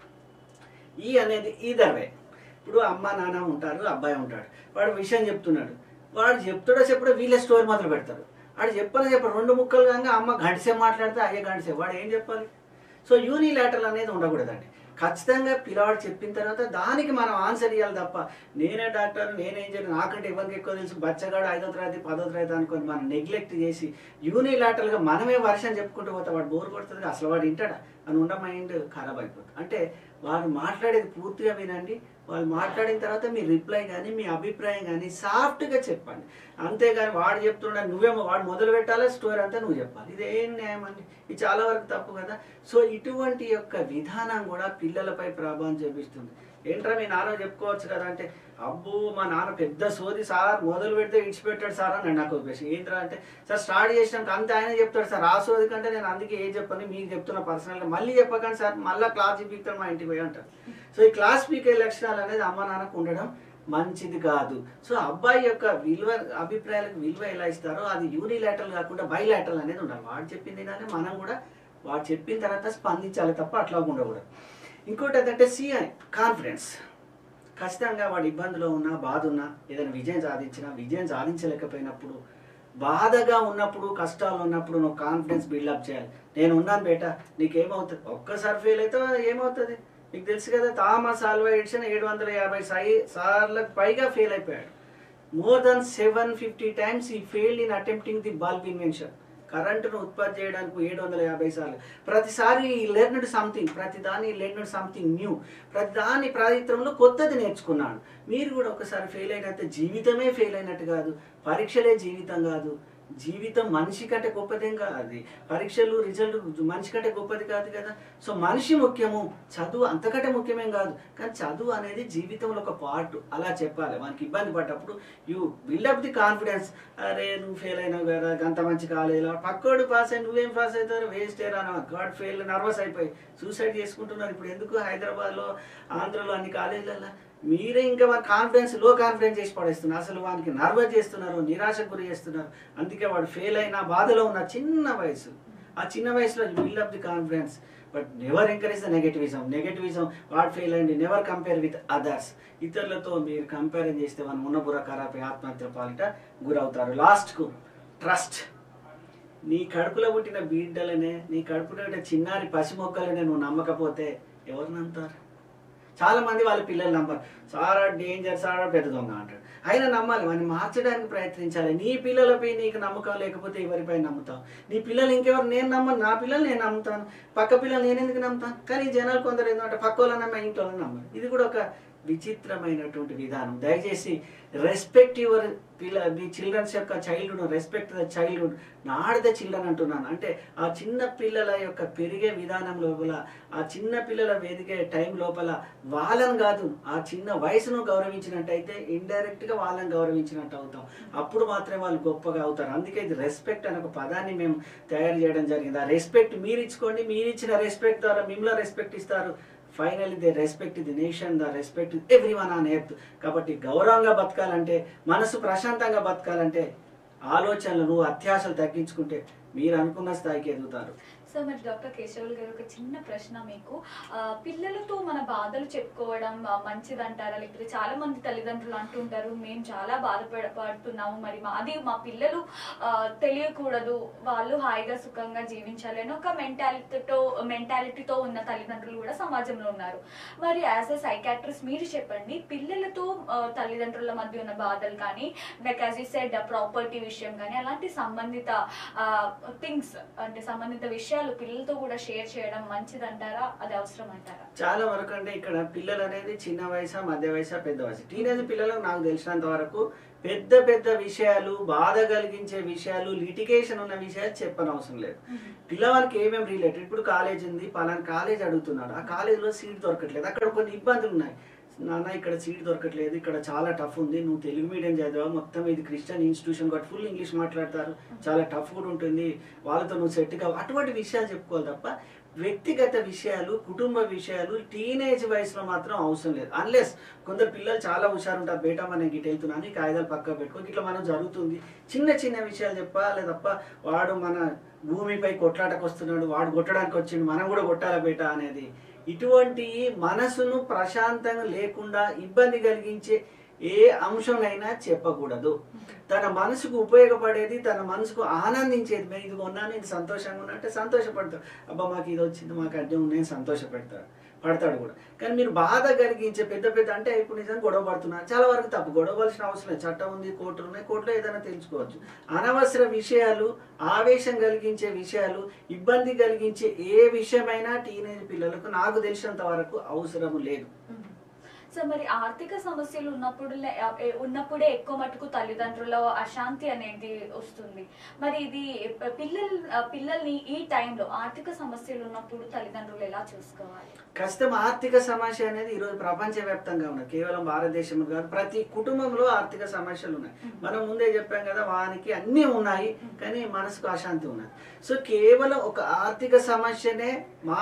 ఈ అనేది ఈదర్ వే ఇప్పుడు అమ్మ నాన్న ఉంటారు అబ్బాయి ఉంటాడు వాడు విషయం చెప్తున్నాడు వాడు చెప్తాడో చెప్పడో వీళ్ళే స్టోరీ మొదలు పెడతారు వాడు చెప్పని చెప్పడు రెండు ముక్కలు కాగా అమ్మ గంటసేపు మాట్లాడితే అయ్యే గంటసేపు వాడు ఏం చెప్పాలి సో యూనిలాటరల్ అనేది ఉండకూడదండి ఖచ్చితంగా పిల్లవాడు చెప్పిన తర్వాత దానికి మనం ఆన్సర్ ఇవ్వాలి తప్ప నేనే డాక్టర్ నేనేం చేయను నాకంటే ఎవరికి ఎక్కువ తెలుసు బచ్చగాడు ఐదో తరగతి పదో తరగతి అనుకొని మనం నెగ్లెక్ట్ చేసి యూనిలాటరల్గా మనమే వర్షం చెప్పుకుంటూ పోతే వాడు బోర్ కొడుతుంది అసలు వాడు వింటాడా అని ఉన్న మైండ్ ఖరాబ్ అయిపోతుంది అంటే వాడు మాట్లాడేది పూర్తిగా వినండి వాళ్ళు మాట్లాడిన తర్వాత మీ రిప్లై కానీ మీ అభిప్రాయం కానీ సాఫ్ట్గా చెప్పండి అంతేగాని వాడు చెప్తున్నాడు నువ్వేమో వాడు మొదలు పెట్టాలి స్టోరీ అంతా నువ్వు చెప్పాలి ఇది ఏం న్యాయం అండి ఇది చాలా వరకు తప్పు కదా సో ఇటువంటి యొక్క విధానం కూడా పిల్లలపై ప్రభావం చూపిస్తుంది ఏంట్రా మీ నాన్న చెప్పుకోవచ్చు కదా అంటే అబ్బో మా నాన్న పెద్ద సోది సార్ మొదలు పెడితే ఇడిచిపెట్టాడు సార్ అని నాకు ఉద్దేశం ఏంట్రా అంటే సార్ స్టార్ట్ చేసినాక అంతే ఆయన చెప్తాడు సార్ ఆ సోది కంటే నేను అందుకే ఏం చెప్పని మీకు చెప్తున్నా పర్సనల్గా మళ్ళీ చెప్పకండి సార్ మళ్ళీ క్లాస్ చూపిస్తాను మా ఇంటికి పోయి అంటారు సో ఈ క్లాస్ పీకే లక్షణాలు అనేది అమ్మ నాన్నకు ఉండడం మంచిది కాదు సో అబ్బాయి యొక్క విలువ అభిప్రాయాలకు విలువ ఎలా ఇస్తారో అది యూనిలాటరల్ కాకుండా బైలాటరల్ అనేది ఉండాలి వాడు చెప్పింది కానీ మనం కూడా వాడు చెప్పిన తర్వాత స్పందించాలి తప్ప అట్లా ఉండకూడదు ఇంకోటి ఏంటంటే సి కాన్ఫిడెన్స్ ఖచ్చితంగా వాడు ఇబ్బందిలో ఉన్నా బాధ ఉన్నా ఏదైనా విజయం సాధించినా విజయం సాధించలేకపోయినప్పుడు బాధగా ఉన్నప్పుడు కష్టాలు ఉన్నప్పుడు నువ్వు కాన్ఫిడెన్స్ బిల్డప్ చేయాలి నేను ఉన్నాను బేట నీకేమవుతుంది ఒక్కసారి ఫెయిల్ అయితే ఏమవుతుంది మీకు తెలుసు కదా థామస్ ఆల్వా ఎడిషన్ ఏడు వందల యాభై సై సార్లకు పైగా ఫెయిల్ అయిపోయాడు more than seven fifty times ఈ failed in attempting the bulb invention కరెంటును ఉత్పత్తి చేయడానికి ఏడు వందల యాభై సార్లు ప్రతిసారి లెర్నడ్ సంథింగ్ ప్రతి దాని లెర్నడ్ సంథింగ్ న్యూ ప్రతి దాని ప్రయత్నంలో కొత్తది నేర్చుకున్నాడు మీరు కూడా ఒకసారి ఫెయిల్ అయినట్టు జీవితమే ఫెయిల్ అయినట్టు కాదు పరీక్షలే జీవితం కాదు జీవితం మనిషి కంటే గొప్పదేం కాదు అది పరీక్షలు రిజల్ట్ మనిషి కంటే గొప్పది కాదు కదా సో మనిషి ముఖ్యము చదువు అంతకంటే ముఖ్యమేం కాదు కానీ చదువు అనేది జీవితంలో ఒక పార్ట్ అలా చెప్పాలి మనకి ఇబ్బంది పడ్డప్పుడు యూ బిల్డప్ ది కాన్ఫిడెన్స్ అరే నువ్వు ఫెయిల్ అయినావు కదా అంత మంచి కాలేజీలో పక్కోడు పాస్ అయ్యి నువ్వేం పాస్ అవుతారు వేస్ట్ అయ్యారా గాడ్ ఫెయిల్ నర్వస్ అయిపోయి సూసైడ్ చేసుకుంటున్నారు ఇప్పుడు ఎందుకు హైదరాబాద్లో ఆంధ్రలో అన్ని కాలేజీలలో మీరే ఇంకా మన కాన్ఫిడెన్స్ లో కాన్ఫిడెన్స్ చేసి పడేస్తున్నారు అసలు వానికి నర్వస్ చేస్తున్నారు నిరాశకు గురి చేస్తున్నారు అందుకే వాడు ఫెయిల్ అయిన బాధలో ఉన్న చిన్న వయసు ఆ చిన్న వయసులో build up the confidence but never encourage the negativism negativism వాడు ఫెయిల్ అయ్యండి నెవర్ కంపేర్ విత్ అదర్స్ ఇతరులతో మీరు కంపేర్ చేస్తే మనం ఉన్న బుర్ర ఖరాబ్ అయి ఆత్మహత్య పాలిట గురవుతారు లాస్ట్కు ట్రస్ట్ నీ కడుపులో పుట్టిన బిడ్డలనే నీ కడుపులో పుట్టిన చిన్నారి పసి మొక్కలనే నువ్వు నమ్మకపోతే ఎవరు నమ్ముతారు చాలా మంది వాళ్ళ పిల్లలు నమ్మరు సారా డేంజర్ సారా పెద్ద దొంగ అంటాడు అయినా నమ్మాలి వాడిని మార్చడానికి ప్రయత్నించాలి నీ పిల్లలపై నీకు నమ్మకం లేకపోతే ఎవరిపై నమ్ముతావు నీ పిల్లలు ఇంకెవరు నేను నమ్మను నా పిల్లలు నేను నమ్ముతాను పక్క పిల్లలు నేను ఎందుకు నమ్ముతాను కానీ ఈ జనాలు కొందరు ఏంటంటే పక్క వాళ్ళని నమ్మ ఇంట్లో నమ్మరు ఇది కూడా ఒక విచిత్రమైనటువంటి విధానం దయచేసి రెస్పెక్ట్ యువర్ పిల్ల మీ చిల్డ్రన్స్ యొక్క childhood respect the childhood and the children అంటున్నాను అంటే ఆ చిన్న పిల్లల యొక్క పెరిగే విధానం లోపల ఆ చిన్న పిల్లల ఎదిగే టైం లోపల వాళ్ళని కాదు ఆ చిన్న వయసును గౌరవించినట్టయితే ఇండైరెక్ట్ గా వాళ్ళని గౌరవించినట్టు అవుతాం అప్పుడు మాత్రమే వాళ్ళు గొప్పగా అవుతారు అందుకే ఇది రెస్పెక్ట్ అనే ఒక పదాన్ని మేము తయారు చేయడం జరిగింది ఆ రెస్పెక్ట్ మీరు ఇచ్చుకోండి మీరు ఇచ్చిన రెస్పెక్ట్ ద్వారా మిమ్మల్ని రెస్పెక్ట్ ఇస్తారు finally they respect the nation the respect everyone on earth కాబట్టి గౌరవంగా బతకాలంటే మనసు ప్రశాంతంగా బతకాలంటే ఆలోచనలు అత్యాశలు తగ్గించుకుంటే మీరు అనుకున్న స్థాయికి ఎదుగుతారు సో మరి డాక్టర్ కేశవులు గారు ఒక చిన్న ప్రశ్న మీకు ఆ, పిల్లలతో మన బాధలు చెప్పుకోవడం ఆ, మంచిదంటారా లేకపోతే చాలా మంది తల్లిదండ్రులు అంటుంటారు మేము చాలా బాధపడ పడుతున్నాము మరి మాది మా పిల్లలు ఆ, తెలియకూడదు వాళ్ళు హాయిగా సుఖంగా జీవించాలి అని ఒక మెంటాలిటీతో మెంటాలిటీతో ఉన్న తల్లిదండ్రులు కూడా సమాజంలో ఉన్నారు మరి యాజ్ ఎ సైకాట్రిస్ట్ మీరు చెప్పండి పిల్లలతో ఆ, తల్లిదండ్రుల మధ్య ఉన్న బాధలు కానీ like as you said property విషయం కానీ అలాంటి సంబంధిత థింగ్స్ అంటే సంబంధిత విషయాలు పిల్లలతో కూడా షేర్ చేయడం మంచిదంటారా అది అవసరం అంటారా చాలా వరకు అంటే ఇక్కడ పిల్లలు అనేది చిన్న వయసా మధ్య వయసా పెద్ద వయసు టీనేజ్ పిల్లలకు నాకు తెలిసినంత వరకు పెద్ద పెద్ద విషయాలు బాధ కలిగించే విషయాలు లిటిగేషన్ ఉన్న విషయాలు చెప్పనవసరం లేదు పిల్లవానికి ఏమేమి రిలేటెడ్ ఇప్పుడు కాలేజ్ ఉంది పలానా కాలేజ్ అడుగుతున్నాడు ఆ కాలేజీలో సీట్ దొరకట్లేదు అక్కడ కొన్ని ఇబ్బందులు ఉన్నాయి నాన్న ఇక్కడ సీట్ దొరకట్లేదు ఇక్కడ చాలా టఫ్ ఉంది నువ్వు తెలుగు మీడియం చదివా మొత్తం ఇది క్రిస్టియన్ ఇన్స్టిట్యూషన్ కాబట్టి ఫుల్ ఇంగ్లీష్ మాట్లాడతారు చాలా టఫ్ కూడా ఉంటుంది వాళ్ళతో నువ్వు సెట్ కావు అటువంటి విషయాలు చెప్పుకోవాలి తప్ప వ్యక్తిగత విషయాలు కుటుంబ విషయాలు టీనేజ్ వయసులో మాత్రం అవసరం లేదు అన్లెస్ కొందరు పిల్లలు చాలా హుషారు ఉంటారు బేటా మనం గిట్ వెళ్తున్నాను ఈ కాగితాలు పక్క పెట్టుకో ఇట్లా మనం జరుగుతుంది చిన్న చిన్న విషయాలు చెప్పాలి తప్ప వాడు మన భూమిపై కొట్లాటకు వస్తున్నాడు వాడు కొట్టడానికి వచ్చిండు మనం కూడా కొట్టాలా బేటా అనేది ఇటువంటి మనసును ప్రశాంతంగా లేకుండా ఇబ్బంది కలిగించే ఏ అంశంనైనా చెప్పకూడదు తన మనసుకు ఉపయోగపడేది తన మనసుకు ఆనందించేది మేము ఇది కొన్నాను ఇది సంతోషంగా ఉన్నా అంటే సంతోషపడతాడు అబ్బా మాకు ఇది వచ్చింది మాకు అడ్డం ఉన్నాయి సంతోషపెడతాడు పడతాడు కూడా కానీ మీరు బాధ కలిగించే పెద్ద పెద్ద అంటే ఇప్పుడు నిజంగా గొడవ పడుతున్నారు చాలా వరకు తప్పు గొడవ పడాల్సిన అవసరం లేదు చట్టం ఉంది కోర్టులు ఉన్నాయి కోర్టులో ఏదైనా తెలుసుకోవచ్చు అనవసర విషయాలు ఆవేశం కలిగించే విషయాలు ఇబ్బంది కలిగించే ఏ విషయమైనా టీనేజ్ పిల్లలకు నాకు తెలిసినంత వరకు అవసరం లేదు సో మరి ఆర్థిక సమస్యలు ఉన్నప్పుడు ఉన్నప్పుడే ఎక్కువ మటుకు తల్లిదండ్రుల అశాంతి అనేది వస్తుంది మరి ఇది పిల్లల్ పిల్లల్ని ఈ టైంలో ఆర్థిక సమస్యలు ఉన్నప్పుడు తల్లిదండ్రులు ఎలా చూసుకోవాలి కష్టం ఆర్థిక సమస్య అనేది ఈరోజు ప్రపంచవ్యాప్తంగా ఉన్నది కేవలం భారతదేశంలో కాదు ప్రతి కుటుంబంలో ఆర్థిక సమస్యలు ఉన్నాయి మనం ముందే చెప్పాం కదా వానికి అన్నీ ఉన్నాయి కానీ మనసుకు అశాంతి ఉన్నది సో కేవలం ఒక ఆర్థిక సమస్యనే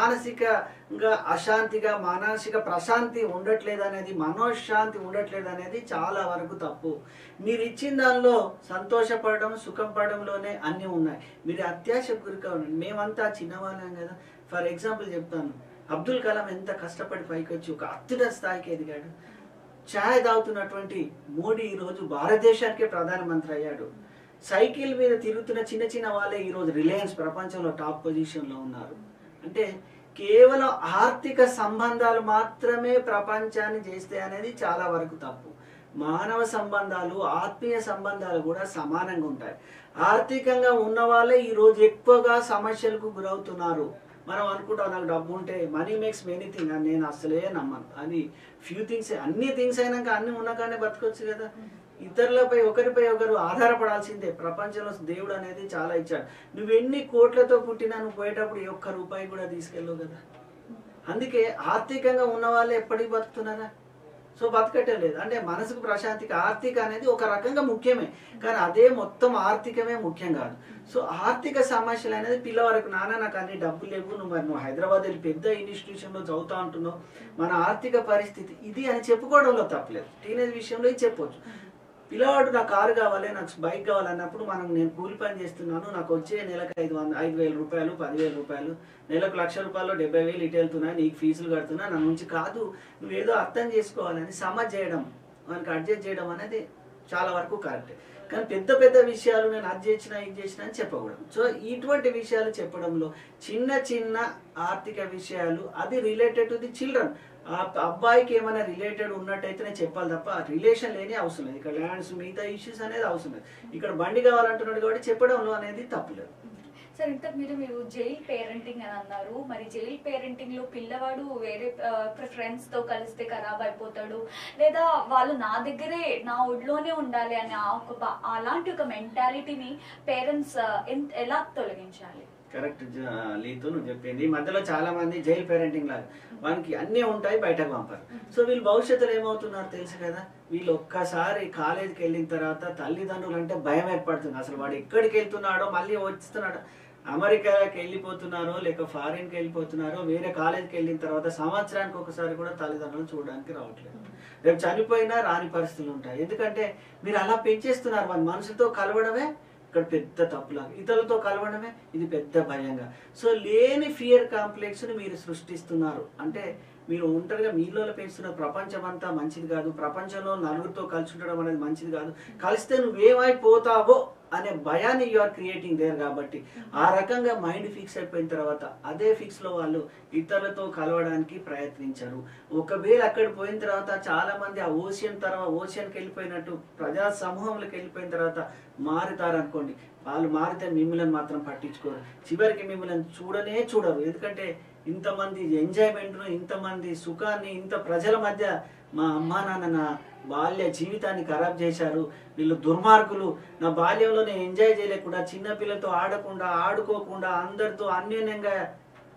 మానసికంగా అశాంతిగా మానసిక ప్రశాంతి ఉండట్లేదు అనేది మనోశాంతి ఉండట్లేదు అనేది చాలా వరకు తప్పు మీరు ఇచ్చిన దానిలో సంతోషపడడం సుఖం పడడంలోనే అన్నీ ఉన్నాయి మీరు అత్యాశ గురికా ఉండండి మేమంతా చిన్నవాళ్ళం కదా ఫర్ ఎగ్జాంపుల్ చెప్తాను అబ్దుల్ కలాం ఎంత కష్టపడి పైకి వచ్చి ఒక అత్యున్నత స్థాయికి ఎదిగాడు ఛాయ్ తాగుతున్నటువంటి మోడీ ఈరోజు భారతదేశానికే ప్రధానమంత్రి అయ్యాడు సైకిల్ మీద తిరుగుతున్న చిన్న చిన్న వాళ్ళే ఈరోజు రిలయన్స్ ప్రపంచంలో టాప్ పొజిషన్లో ఉన్నారు అంటే కేవలం ఆర్థిక సంబంధాలు మాత్రమే ప్రపంచాన్ని చేస్తే అనేది చాలా వరకు తప్పు మానవ సంబంధాలు ఆత్మీయ సంబంధాలు కూడా సమానంగా ఉంటాయి ఆర్థికంగా ఉన్న వాళ్ళే ఈరోజు ఎక్కువగా సమస్యలకు గురవుతున్నారు మనం అనుకుంటాం నాకు డబ్బు ఉంటే మనీ మేక్స్ మెనీ థింగ్ అని నేను అసలే నమ్మను అది ఫ్యూ థింగ్స్ అన్ని థింగ్స్ అయినాక అన్ని ఉన్నాకనే బతకొచ్చు కదా ఇతరులపై ఒకరిపై ఒకరు ఆధారపడాల్సిందే ప్రపంచంలో దేవుడు అనేది చాలా ఇచ్చాడు నువ్వు ఎన్ని కోట్లతో పుట్టినా నువ్వు పోయేటప్పుడు ఏ ఒక్క రూపాయి కూడా తీసుకెళ్ళవు కదా అందుకే ఆర్థికంగా ఉన్న వాళ్ళే ఎప్పటికి బతుకుతున్నారా సో బతకటే లేదు అంటే మనసుకు ప్రశాంతికి ఆర్థిక అనేది ఒక రకంగా ముఖ్యమే కానీ అదే మొత్తం ఆర్థికమే ముఖ్యం కాదు సో ఆర్థిక సమస్యలు అనేది పిల్లవారికి నాన్న నాకు అన్ని డబ్బులు లేవు నువ్వు మరి నువ్వు హైదరాబాద్ వెళ్ళి పెద్ద ఇన్స్టిట్యూషన్లో చదువుతా అంటున్నావు మన ఆర్థిక పరిస్థితి ఇది అని చెప్పుకోవడంలో తప్పలేదు టీనేజ్ విషయంలో ఇది చెప్పొచ్చు పిల్లవాడు నాకు కారు కావాలి నాకు బైక్ కావాలన్నప్పుడు మనం నేను కూలి పని చేస్తున్నాను నాకు వచ్చే నెలకు ఐదు వంద ఐదు వేల రూపాయలు పదివేల రూపాయలు నెలకు లక్ష రూపాయలు డెబ్బై వేలు ఇటు వెళ్తున్నా నీకు ఫీజులు కడుతున్నా నా నుంచి కాదు నువ్వేదో అర్థం చేసుకోవాలని సమజ్ చేయడం మనకి అడ్జస్ట్ చేయడం అనేది చాలా వరకు కరెక్ట్ కానీ పెద్ద పెద్ద విషయాలు నేను అది చేసిన ఇది చేసిన అని చెప్పకూడదు సో ఇటువంటి విషయాలు చెప్పడంలో చిన్న చిన్న ఆర్థిక విషయాలు అది రిలేటెడ్ టు ది చిల్డ్రన్ ఆ అబ్బాయికి ఏమైనా రిలేటెడ్ ఉన్నట్టయితేనే చెప్పాలి తప్ప రిలేషన్ లేని అవసరం లేదు ఇక్కడ ల్యాండ్స్ మిగతా ఇష్యూస్ అనేది అవసరం లేదు ఇక్కడ బండి కావాలంటున్నాడు కాబట్టి చెప్పడంలో అనేది తప్పులేదు సార్ ఇంతకు మీరు మీరు జైల్ పేరెంటింగ్ అని అన్నారు మరి జైల్ పేరెంటింగ్ లో పిల్లవాడు వేరే ఫ్రెండ్స్ తో కలిస్తే ఖరాబ్ అయిపోతాడు లేదా వాళ్ళు నా దగ్గరే నా ఒడిలోనే ఉండాలి అనే ఆ ఒక బా- అలాంటి ఒక మెంటాలిటీని పేరెంట్స్ ఎలా తొలగించాలి కరెక్ట్ లీతో నువ్వు చెప్పింది ఈ మధ్యలో చాలా మంది జైల్ పేరెంటింగ్ లాగా వానికి అన్నీ ఉంటాయి బయటకు పంపారు సో వీళ్ళు భవిష్యత్తులో ఏమవుతున్నారు తెలుసు కదా వీళ్ళు ఒక్కసారి కాలేజీకి వెళ్ళిన తర్వాత తల్లిదండ్రులు అంటే భయం ఏర్పడుతుంది అసలు వాడు ఎక్కడికి వెళ్తున్నాడో మళ్ళీ వస్తున్నాడో అమెరికాకి వెళ్ళిపోతున్నారో లేక ఫారిన్కి వెళ్ళిపోతున్నారో వేరే కాలేజీకి వెళ్ళిన తర్వాత సంవత్సరానికి ఒకసారి కూడా తల్లిదండ్రులు చూడడానికి రావట్లేదు రేపు చనిపోయినా రాని పరిస్థితులు ఉంటాయి ఎందుకంటే మీరు అలా పెంచేస్తున్నారు మన మనుషులతో కలవడమే ఇక్కడ పెద్ద తప్పులాగా ఇతరులతో కలవడమే ఇది పెద్ద భయంగా సో లేని ఫియర్ కాంప్లెక్స్ ని మీరు సృష్టిస్తున్నారు అంటే మీరు ఒంటరిగా మీలో పెంచుతున్న ప్రపంచం అంతా మంచిది కాదు ప్రపంచంలో నలుగురితో కలిసి ఉండడం అనేది మంచిది కాదు కలిస్తే నువ్వేమైపోతావో అనే భయాన్ని యు ఆర్ క్రియేటింగ్ దేర్ కాబట్టి ఆ రకంగా మైండ్ ఫిక్స్ అయిపోయిన తర్వాత అదే ఫిక్స్ లో వాళ్ళు ఇతరులతో కలవడానికి ప్రయత్నించరు ఒకవేళ అక్కడ పోయిన తర్వాత చాలా మంది ఆ ఓషియన్ తర్వాత ఓషియన్కి వెళ్ళిపోయినట్టు ప్రజా సమూహంలోకి వెళ్ళిపోయిన తర్వాత మారుతారు అనుకోండి వాళ్ళు మారితే మిమ్మల్ని మాత్రం పట్టించుకోరు చివరికి మిమ్మల్ని చూడనే చూడరు ఎందుకంటే ఇంతమంది ఎంజాయ్మెంట్ను ఇంతమంది సుఖాన్ని ఇంత ప్రజల మధ్య మా అమ్మా నాన్న నా బాల్య జీవితాన్ని ఖరాబ్ చేశారు వీళ్ళు దుర్మార్గులు నా బాల్యంలో నేను ఎంజాయ్ చేయలేకుండా చిన్నపిల్లలతో ఆడకుండా ఆడుకోకుండా అందరితో అన్యోన్యంగా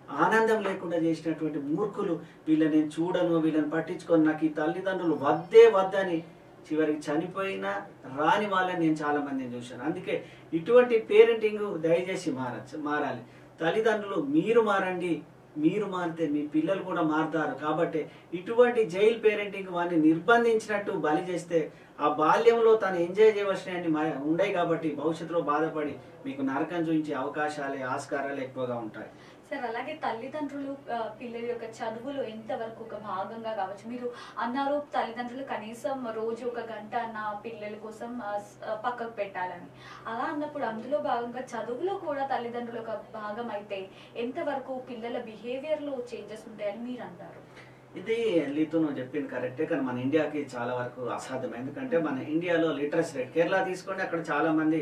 ఆనందం లేకుండా చేసినటువంటి మూర్ఖులు వీళ్ళని నేను చూడను వీళ్ళని పట్టించుకొని నాకు ఈ తల్లిదండ్రులు వద్దే వద్దని చివరికి చనిపోయినా రాని వాళ్ళని నేను చాలా మందిని చూశాను అందుకే ఇటువంటి పేరెంటింగ్ దయచేసి మారచ్చు మారాలి తల్లిదండ్రులు మీరు మారండి మీరు మారితే మీ పిల్లలు కూడా మారుతారు కాబట్టి ఇటువంటి జైల్ పేరెంటింగ్ వాడిని నిర్బంధించినట్టు బలి చేస్తే ఆ బాల్యంలో తను ఎంజాయ్ చేయవలసినవి ఉండయి కాబట్టి భవిష్యత్తులో బాధపడి మీకు నరకం చూపించే అవకాశాలే ఆస్కారాలు ఎక్కువగా ఉంటాయి సార్ అలాగే తల్లిదండ్రులు ఆ, పిల్లల యొక్క చదువులు ఎంతవరకు ఒక భాగంగా కావచ్చు మీరు అన్నారు తల్లిదండ్రులు కనీసం రోజు ఒక గంట నా పిల్లల కోసం ఆ, స్- ఆ, పక్కకు పెట్టాలని అలా అన్నప్పుడు అందులో భాగంగా చదువులో కూడా తల్లిదండ్రులు ఒక భాగం అయితే ఎంతవరకు పిల్లల బిహేవియర్ లో చేంజెస్ ఉంటాయని మీరు అంటారు ఇది లీతో నువ్వు చెప్పింది కరెక్టే కానీ మన ఇండియాకి చాలా వరకు అసాధ్యం ఎందుకంటే మన ఇండియాలో లిటరసీ రేట్ కేరళ తీసుకోండి అక్కడ చాలా మంది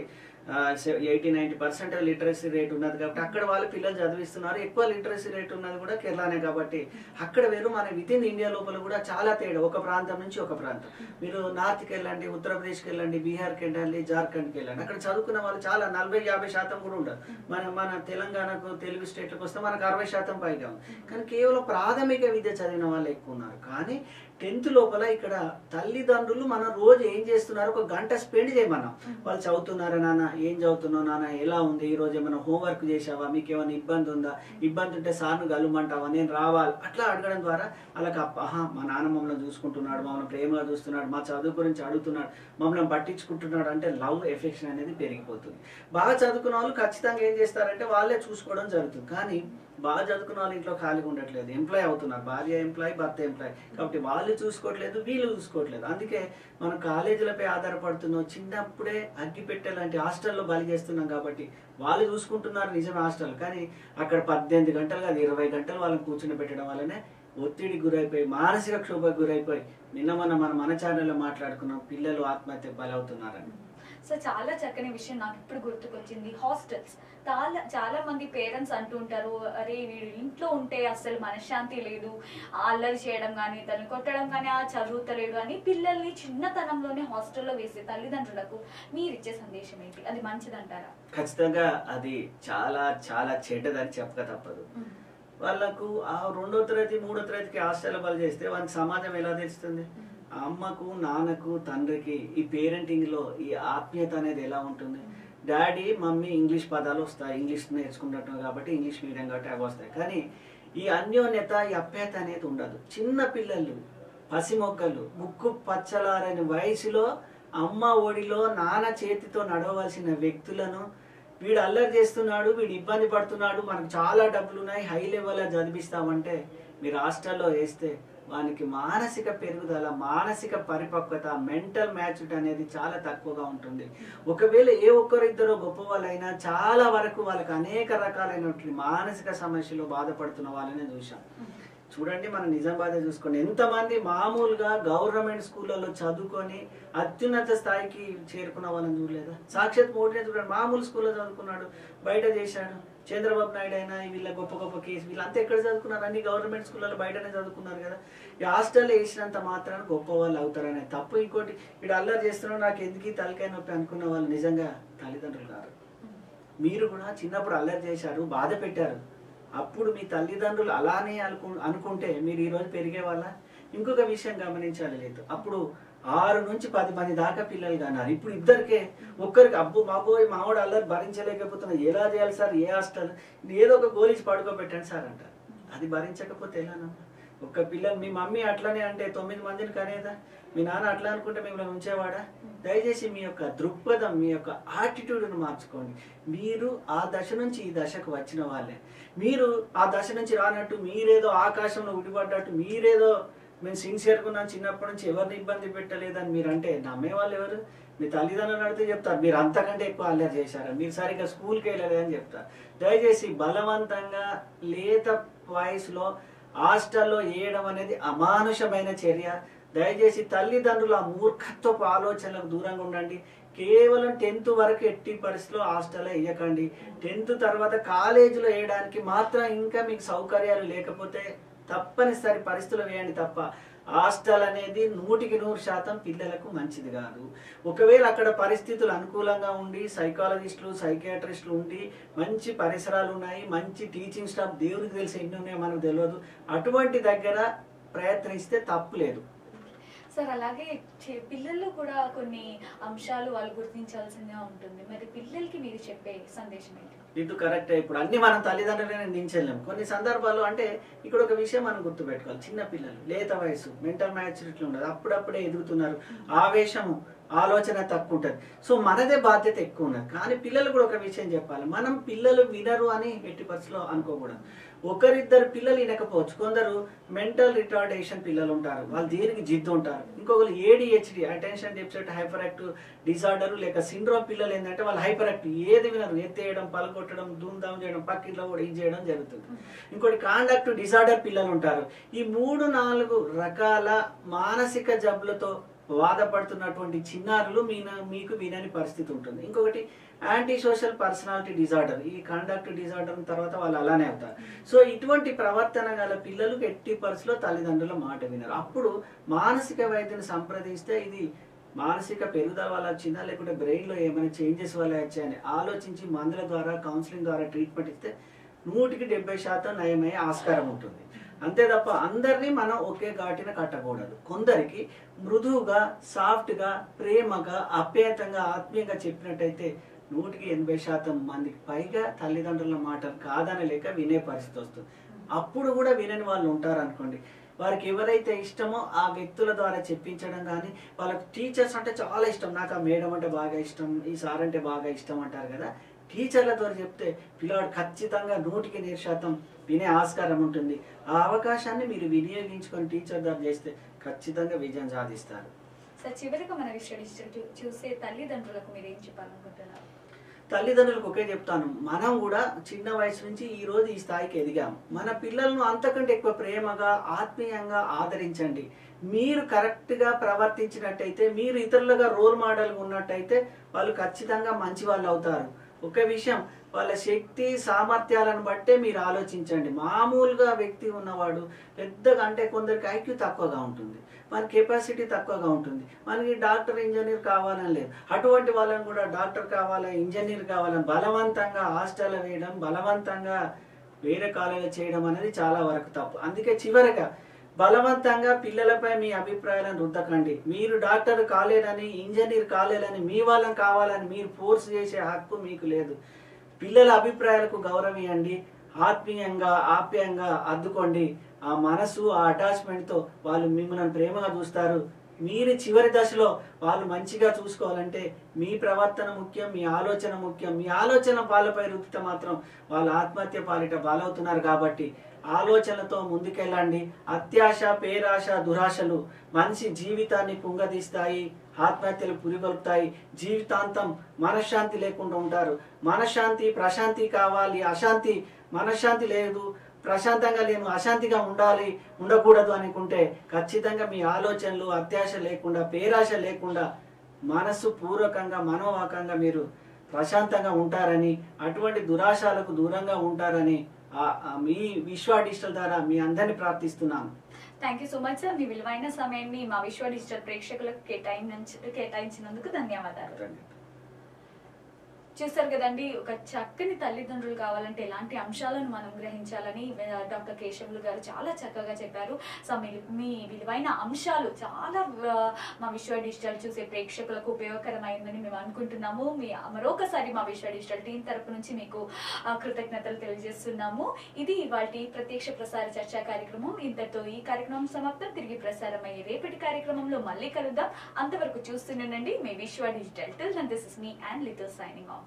eighty ninety percent literacy rate ఉన్నది కాబట్టి అక్కడ వాళ్ళు పిల్లలు చదివిస్తున్నారు ఎక్కువ లిటరసీ రేట్ ఉన్నది కూడా కేరళనే కాబట్టి అక్కడ వేరు మన విత్ ఇన్ ఇండియా లోపల కూడా చాలా తేడా ఒక ప్రాంతం నుంచి ఒక ప్రాంతం మీరు నార్త్కి వెళ్ళండి ఉత్తరప్రదేశ్కి వెళ్ళండి బీహార్కి వెళ్ళండి జార్ఖండ్కి వెళ్ళండి అక్కడ చదువుకున్న వాళ్ళు చాలా నలభై యాభై శాతం కూడా ఉండదు మన మన తెలంగాణకు తెలుగు స్టేట్లకు వస్తే మనకు అరవై శాతం పైగా ఉంది కానీ కేవలం ప్రాథమిక విద్య చదివిన వాళ్ళు ఎక్కువ ఉన్నారు కానీ టెన్త్ లోపల ఇక్కడ తల్లిదండ్రులు మనం రోజు ఏం చేస్తున్నారు ఒక గంట స్పెండ్ చేయమన్నాం వాళ్ళు చదువుతున్నారా నాన్న ఏం చదువుతున్నావు నాన్న ఎలా ఉంది ఈ రోజు ఏమైనా హోంవర్క్ చేసావా మీకు ఏమైనా ఇబ్బంది ఉందా ఇబ్బంది ఉంటే సార్ను కలుమంటావా నేను రావాలి అట్లా అడగడం ద్వారా వాళ్ళకి అప్ప- ఆహా మా నాన్న మమ్మల్ని చూసుకుంటున్నాడు మమ్మల్ని ప్రేమగా చూస్తున్నాడు మా చదువు గురించి అడుగుతున్నాడు మమ్మల్ని పట్టించుకుంటున్నాడు అంటే లవ్ ఎఫెక్షన్ అనేది పెరిగిపోతుంది బాగా చదువుకున్న వాళ్ళు ఖచ్చితంగా ఏం చేస్తారంటే వాళ్ళే చూసుకోవడం జరుగుతుంది కానీ బాగా చదువుకున్న వాళ్ళు ఇంట్లో ఖాళీగా ఉండట్లేదు ఎంప్లాయ్ అవుతున్నారు భార్య ఎంప్లాయ్ భర్త ఎంప్లాయ్ కాబట్టి వాళ్ళు చూసుకోవట్లేదు వీళ్ళు చూసుకోవట్లేదు అందుకే మనం కాలేజీలపై ఆధారపడుతున్నాం చిన్నప్పుడే అగ్గిపెట్టె లాంటి హాస్టల్లో బలి చేస్తున్నాం కాబట్టి వాళ్ళు చూసుకుంటున్నారు నిజమే హాస్టల్ కానీ అక్కడ పద్దెనిమిది గంటలు కాదు ఇరవై గంటలు వాళ్ళని కూర్చుని పెట్టడం వల్లనే ఒత్తిడికి గురైపోయి మానసిక క్షోభకు గురైపోయి నిన్న మొన్న మన మన ఛానల్లో మాట్లాడుకున్నాం పిల్లలు ఆత్మహత్య బలవుతున్నారని సో చాలా చక్కని విషయం నాకు ఇప్పుడు గుర్తుకొచ్చింది హాస్టల్స్ చాలా చాలా మంది పేరెంట్స్ అంటూ ఉంటారు అరే వీడు ఇంట్లో ఉంటే అసలు మనశ్శాంతి లేదు అల్లరి చేయడం కానీ తను కొట్టడం కానీ ఆ చదువుతలేడు అని పిల్లల్ని చిన్నతనంలోనే హాస్టల్లో వేసే తల్లిదండ్రులకు మీరు ఇచ్చే సందేశం ఏంటి అది మంచిదంటారా ఖచ్చితంగా అది చాలా చాలా చెడ్డదని చెప్పక తప్పదు వాళ్ళకు ఆ రెండో తరగతి మూడో తరగతికి హాస్టల్ బలి చేస్తే వాళ్ళకి సమాజం ఎలా తెలుస్తుంది ఆ అమ్మకు నాన్నకు తండ్రికి ఈ పేరెంటింగ్ లో ఈ ఆత్మీయత అనేది ఎలా ఉంటుంది డాడీ మమ్మీ ఇంగ్లీష్ పదాలు వస్తాయి ఇంగ్లీష్ నేర్చుకుంటున్నాం కాబట్టి ఇంగ్లీష్ మీడియం కాబట్టి అవి వస్తాయి కానీ ఈ అన్యోన్యత ఈ అప్యాయత అనేది ఉండదు చిన్న పిల్లలు పసిమొక్కలు ముక్కు పచ్చలారని వయసులో అమ్మ ఒడిలో నాన్న చేతితో నడవలసిన వ్యక్తులను వీడు అల్లరి చేస్తున్నాడు వీడు ఇబ్బంది పడుతున్నాడు మనకు చాలా డబ్బులు ఉన్నాయి హై లెవెల్లో చదివిస్తామంటే మీరు హాస్టల్లో వేస్తే వానికి మానసిక పెరుగుదల మానసిక పరిపక్వత మెంటల్ మ్యాచ్యూరిటీ అనేది చాలా తక్కువగా ఉంటుంది ఒకవేళ ఏ ఒక్కరిద్దరో గొప్ప వాళ్ళైనా చాలా వరకు వాళ్ళకి అనేక రకాలైనటువంటి మానసిక సమస్యలు బాధపడుతున్న వాళ్ళని చూసాం చూడండి మన నిజామాబాద్ చూసుకోండి ఎంతమంది మామూలుగా గవర్నమెంట్ స్కూళ్ళలో చదువుకొని అత్యున్నత స్థాయికి చేరుకున్న వాళ్ళని చూడలేదా సాక్షాత్ మోడీనే చూడండి మామూలు స్కూల్లో చదువుకున్నాడు బయట చేశాడు చంద్రబాబు నాయుడు అయినా వీళ్ళ గొప్ప గొప్ప కేసు వీళ్ళంతా ఎక్కడ చదువుకున్నారు అన్ని గవర్నమెంట్ స్కూళ్ళలో బయటనే చదువుకున్నారు కదా ఈ హాస్టల్లో వేసినంత మాత్రాన గొప్ప వాళ్ళు అవుతారనే తప్పు ఇంకోటి వీడు అల్లరి చేస్తున్నాడు నాకు ఎందుకు ఈ తలకాయ నొప్పి అనుకున్న వాళ్ళు నిజంగా తల్లిదండ్రులు కాదు మీరు కూడా చిన్నప్పుడు అల్లరి చేశారు బాధ పెట్టారు అప్పుడు మీ తల్లిదండ్రులు అలానే అనుకు అనుకుంటే మీరు ఈరోజు పెరిగే వాళ్ళ ఇంకొక విషయం గమనించాలి లేదు అప్పుడు ఆరు నుంచి పది మంది దాకా పిల్లలు కన్నారు ఇప్పుడు ఇద్దరికే ఒక్కరికి అబ్బు బాబోయ్ మావాడు అల్లరి భరించలేకపోతున్నా ఎలా చేయాలి సార్ ఏ హాస్టల్ ఏదో ఒక గోలిచి పడుకోబెట్టండి సార్ అంటారు అది భరించకపోతే ఎలానమ్మా ఒక్క పిల్లలు మీ మమ్మీ అట్లనే అంటే తొమ్మిది మందిని కనేదా మీ నాన్న అట్లా అనుకుంటే మిమ్మల్ని ఉంచేవాడా దయచేసి మీ యొక్క దృక్పథం మీ యొక్క యాటిట్యూడ్ను మార్చుకోండి మీరు ఆ దశ నుంచి ఈ దశకు వచ్చిన వాళ్ళే మీరు ఆ దశ నుంచి రానట్టు మీరేదో ఆకాశంలో ఉడిపడ్డట్టు మీరేదో మేము సిన్సియర్గా ఉన్నాం చిన్నప్పటి నుంచి ఎవరిని ఇబ్బంది పెట్టలేదని మీరు అంటే నమ్మే వాళ్ళు ఎవరు మీ తల్లిదండ్రులు అడిగితే చెప్తారు మీరు అంతకంటే ఎక్కువ అల్లరి చేశారు మీరు సరిగ్గా స్కూల్కి వెళ్ళలేదని చెప్తారు దయచేసి బలవంతంగా లేత వయసులో హాస్టల్లో వేయడం అనేది అమానుషమైన చర్య దయచేసి తల్లిదండ్రుల ఆ మూర్ఖత్వపు ఆలోచనలకు దూరంగా ఉండండి కేవలం టెన్త్ వరకు ఎట్టి పరిస్థితిలో హాస్టల్లో వేయకండి టెన్త్ తర్వాత కాలేజీలో వేయడానికి మాత్రం ఇంకా మీకు సౌకర్యాలు లేకపోతే తప్పనిసరి పరిస్థితులు వేయండి తప్ప హాస్టల్ అనేది నూటికి నూరు శాతం పిల్లలకు మంచిది కాదు ఒకవేళ అక్కడ పరిస్థితులు అనుకూలంగా ఉండి సైకాలజిస్టులు సైకియాట్రిస్టులు ఉండి మంచి పరిసరాలు ఉన్నాయి మంచి టీచింగ్ స్టాఫ్ దేవునికి తెలిసి ఎన్ని ఉన్నాయో మనకు తెలియదు అటువంటి దగ్గర ప్రయత్నిస్తే తప్పులేదు సార్ అలాగే చే- పిల్లల్లో కూడా కొన్ని అంశాలు వాళ్ళు గుర్తించాల్సిందిగా ఉంటుంది మరి పిల్లలకి మీరు చెప్పే సందేశం ఏంటి ఇది కరెక్ట్ ఇప్పుడు అన్ని మనం తల్లిదండ్రులనే నించెళ్ళాం కొన్ని సందర్భాలు అంటే ఇక్కడ ఒక విషయం మనం గుర్తుపెట్టుకోవాలి చిన్న పిల్లలు లేత వయసు మెంటల్ మ్యాచ్యూరిటీ ఉండదు అప్పుడప్పుడే ఎదుగుతున్నారు ఆవేశము ఆలోచన తక్కువ ఉంటుంది సో మనదే బాధ్యత ఎక్కువ ఉన్నది కానీ పిల్లలు కూడా ఒక విషయం చెప్పాలి మనం పిల్లలు వినరు అని ఎట్టి పరిస్థితిలో అనుకోకూడదు ఒకరిద్దరు పిల్లలు వినకపోవచ్చు కొందరు మెంటల్ రిటార్డేషన్ పిల్లలు ఉంటారు వాళ్ళు దేనికి జిద్దు ఉంటారు ఇంకొకరు ADHD attention deficit hyper active disorder లేక సిండ్రోమ్ పిల్లలు ఏంటంటే వాళ్ళు హైపర్ యాక్టివ్ ఏది వినరు ఎత్తేయడం పలకొట్టడం ధూమ్ధామ్ చేయడం పక్కింట్లో కూడా ఇది చేయడం జరుగుతుంది ఇంకోటి కాండక్ట్ డిజార్డర్ పిల్లలు ఉంటారు ఈ మూడు నాలుగు రకాల మానసిక జబ్బులతో బాధపడుతున్నటువంటి చిన్నారులు మీ మీకు వినని పరిస్థితి ఉంటుంది ఇంకొకటి యాంటీ సోషల్ పర్సనాలిటీ డిజార్డర్ ఈ కండక్ట్ డిజార్డర్ తర్వాత వాళ్ళు అలానే అవుతారు సో ఇటువంటి ప్రవర్తన గల పిల్లలు ఎట్టి పరిస్థితిలో తల్లిదండ్రుల మాట వినరు అప్పుడు మానసిక వైద్యుని సంప్రదిస్తే ఇది మానసిక పెరుగుదల వల్ల వచ్చిందా లేకుంటే బ్రెయిన్లో ఏమైనా చేంజెస్ వల్ల వచ్చాయని ఆలోచించి మందుల ద్వారా కౌన్సిలింగ్ ద్వారా ట్రీట్మెంట్ ఇస్తే నూటికి డెబ్బై శాతం నయమయ్యే ఆస్కారం ఉంటుంది అంతే తప్ప అందరినీ మనం ఒకే ఘాటిన కట్టకూడదు కొందరికి మృదువుగా సాఫ్ట్గా ప్రేమగా అప్యాయతంగా ఆత్మీయంగా చెప్పినట్టయితే నూటికి ఎనభై శాతం మందికి పైగా తల్లిదండ్రుల మాటలు కాదని లేక వినే పరిస్థితి వస్తుంది అప్పుడు కూడా వినని వాళ్ళు ఉంటారు అనుకోండి వారికి ఎవరైతే ఇష్టమో ఆ వ్యక్తుల ద్వారా చెప్పించడం కానీ వాళ్ళకి టీచర్స్ అంటే చాలా ఇష్టం నాకు ఆ మేడం అంటే బాగా ఇష్టం ఈ సార్ అంటే బాగా ఇష్టం అంటారు కదా టీచర్ల ద్వారా చెప్తే పిల్లవాడు ఖచ్చితంగా నూటికి నూరు శాతం వినే ఆస్కారం ఉంటుంది ఆ అవకాశాన్ని మీరు వినియోగించుకొని టీచర్ ద్వారా చేస్తే ఖచ్చితంగా విజయం సాధిస్తారు సార్ చివరిగా మన విశ్వడిజిటల్ చూ- చూసే తల్లిదండ్రులకు మీరు ఏం చెప్పాలనుకుంటున్నారు తల్లిదండ్రులకు ఒకే చెప్తాను మనం కూడా చిన్న వయసు నుంచి ఈ రోజు ఈ స్థాయికి ఎదిగాం మన పిల్లలను అంతకంటే ఎక్కువ ప్రేమగా ఆత్మీయంగా ఆదరించండి మీరు కరెక్ట్గా ప్రవర్తించినట్టయితే మీరు ఇతరులుగా రోల్ మోడల్ ఉన్నట్టయితే వాళ్ళు ఖచ్చితంగా మంచి వాళ్ళు అవుతారు ఒక విషయం వాళ్ళ శక్తి సామర్థ్యాలను బట్టే మీరు ఆలోచించండి మామూలుగా వ్యక్తి ఉన్నవాడు పెద్దగా అంటే కొందరికి ఐక్యూ తక్కువగా ఉంటుంది మన కెపాసిటీ తక్కువగా ఉంటుంది మనకి డాక్టర్ ఇంజనీర్ కావాలని లేదు అటువంటి వాళ్ళని కూడా డాక్టర్ కావాలా ఇంజనీర్ కావాలని బలవంతంగా హాస్టల్ వేయడం బలవంతంగా వేరే కాలేజీలో చేయడం అనేది చాలా వరకు తప్పు అందుకే చివరగా బలవంతంగా పిల్లలపై మీ అభిప్రాయాలను రుద్దకండి మీరు డాక్టర్ కాలేదని ఇంజనీర్ కాలేదని మీ వాళ్ళని కావాలని మీరు ఫోర్స్ చేసే హక్కు మీకు లేదు పిల్లల అభిప్రాయాలకు గౌరవించండి ఆత్మీయంగా ఆప్యాయంగా అద్దుకోండి ఆ మనసు ఆ అటాచ్మెంట్తో వాళ్ళు మిమ్మల్ని ప్రేమగా చూస్తారు మీరు చివరి దశలో వాళ్ళు మంచిగా చూసుకోవాలంటే మీ ప్రవర్తన ముఖ్యం మీ ఆలోచన ముఖ్యం మీ ఆలోచన వాళ్ళపై రుద్దితే మాత్రం వాళ్ళు ఆత్మహత్య పాలిట బాలవుతున్నారు కాబట్టి ఆలోచనలతో ముందుకెళ్ళండి అత్యాశ పేరాశ దురాశలు మనిషి జీవితాన్ని కుంగదీస్తాయి ఆత్మహత్యలు పురిగొల్పుతాయి జీవితాంతం మనశ్శాంతి లేకుండా ఉంటారు మనశ్శాంతి ప్రశాంతి కావాలి అశాంతి మనశ్శాంతి లేదు ప్రశాంతంగా లేను అశాంతిగా ఉండాలి ఉండకూడదు అనుకుంటే ఖచ్చితంగా మీ ఆలోచనలు అత్యాశ లేకుండా పేరాశ లేకుండా మనస్సు పూర్వకంగా మనోవాకంగా మీరు ప్రశాంతంగా ఉంటారని అటువంటి దురాశాలకు దూరంగా ఉంటారని ఆ- ఆ మీ విశ్వ డిజిటల్ ద్వారా మీ అందరిని ప్రార్థిస్తున్నాను thank you so much sir మీ విలువైన సమయాన్ని మా విశ్వ డిజిటల్ ప్రేక్షకులకు కేటాయించి కేటాయించినందుకు ధన్యవాదాలు చూస్తారు కదండి ఒక చక్కని తల్లిదండ్రులు కావాలంటే ఎలాంటి అంశాలను మనం గ్రహించాలని ఆ, డాక్టర్ కేశవులు గారు చాలా చక్కగా చెప్పారు సో మీ మీ విలువైన అంశాలు చాలా ఆ, మా విశ్వ డిజిటల్ చూసే ప్రేక్షకులకు ఉపయోగకరమైందని మేము అనుకుంటున్నాము మీ మరొకసారి మా విశ్వ డిజిటల్ టీం తరపు నుంచి మీకు ఆ, కృతజ్ఞతలు తెలియజేస్తున్నాము ఇది ఇవాటి ప్రత్యక్ష ప్రసార చర్చా కార్యక్రమం ఇంతటితో ఈ కార్యక్రమం సమాప్తం తిరిగి ప్రసారం అయ్యే రేపటి కార్యక్రమంలో మళ్ళీ కలుద్దాం అంతవరకు చూస్తుండండి మీ Vishwa digital till this is me and little signing of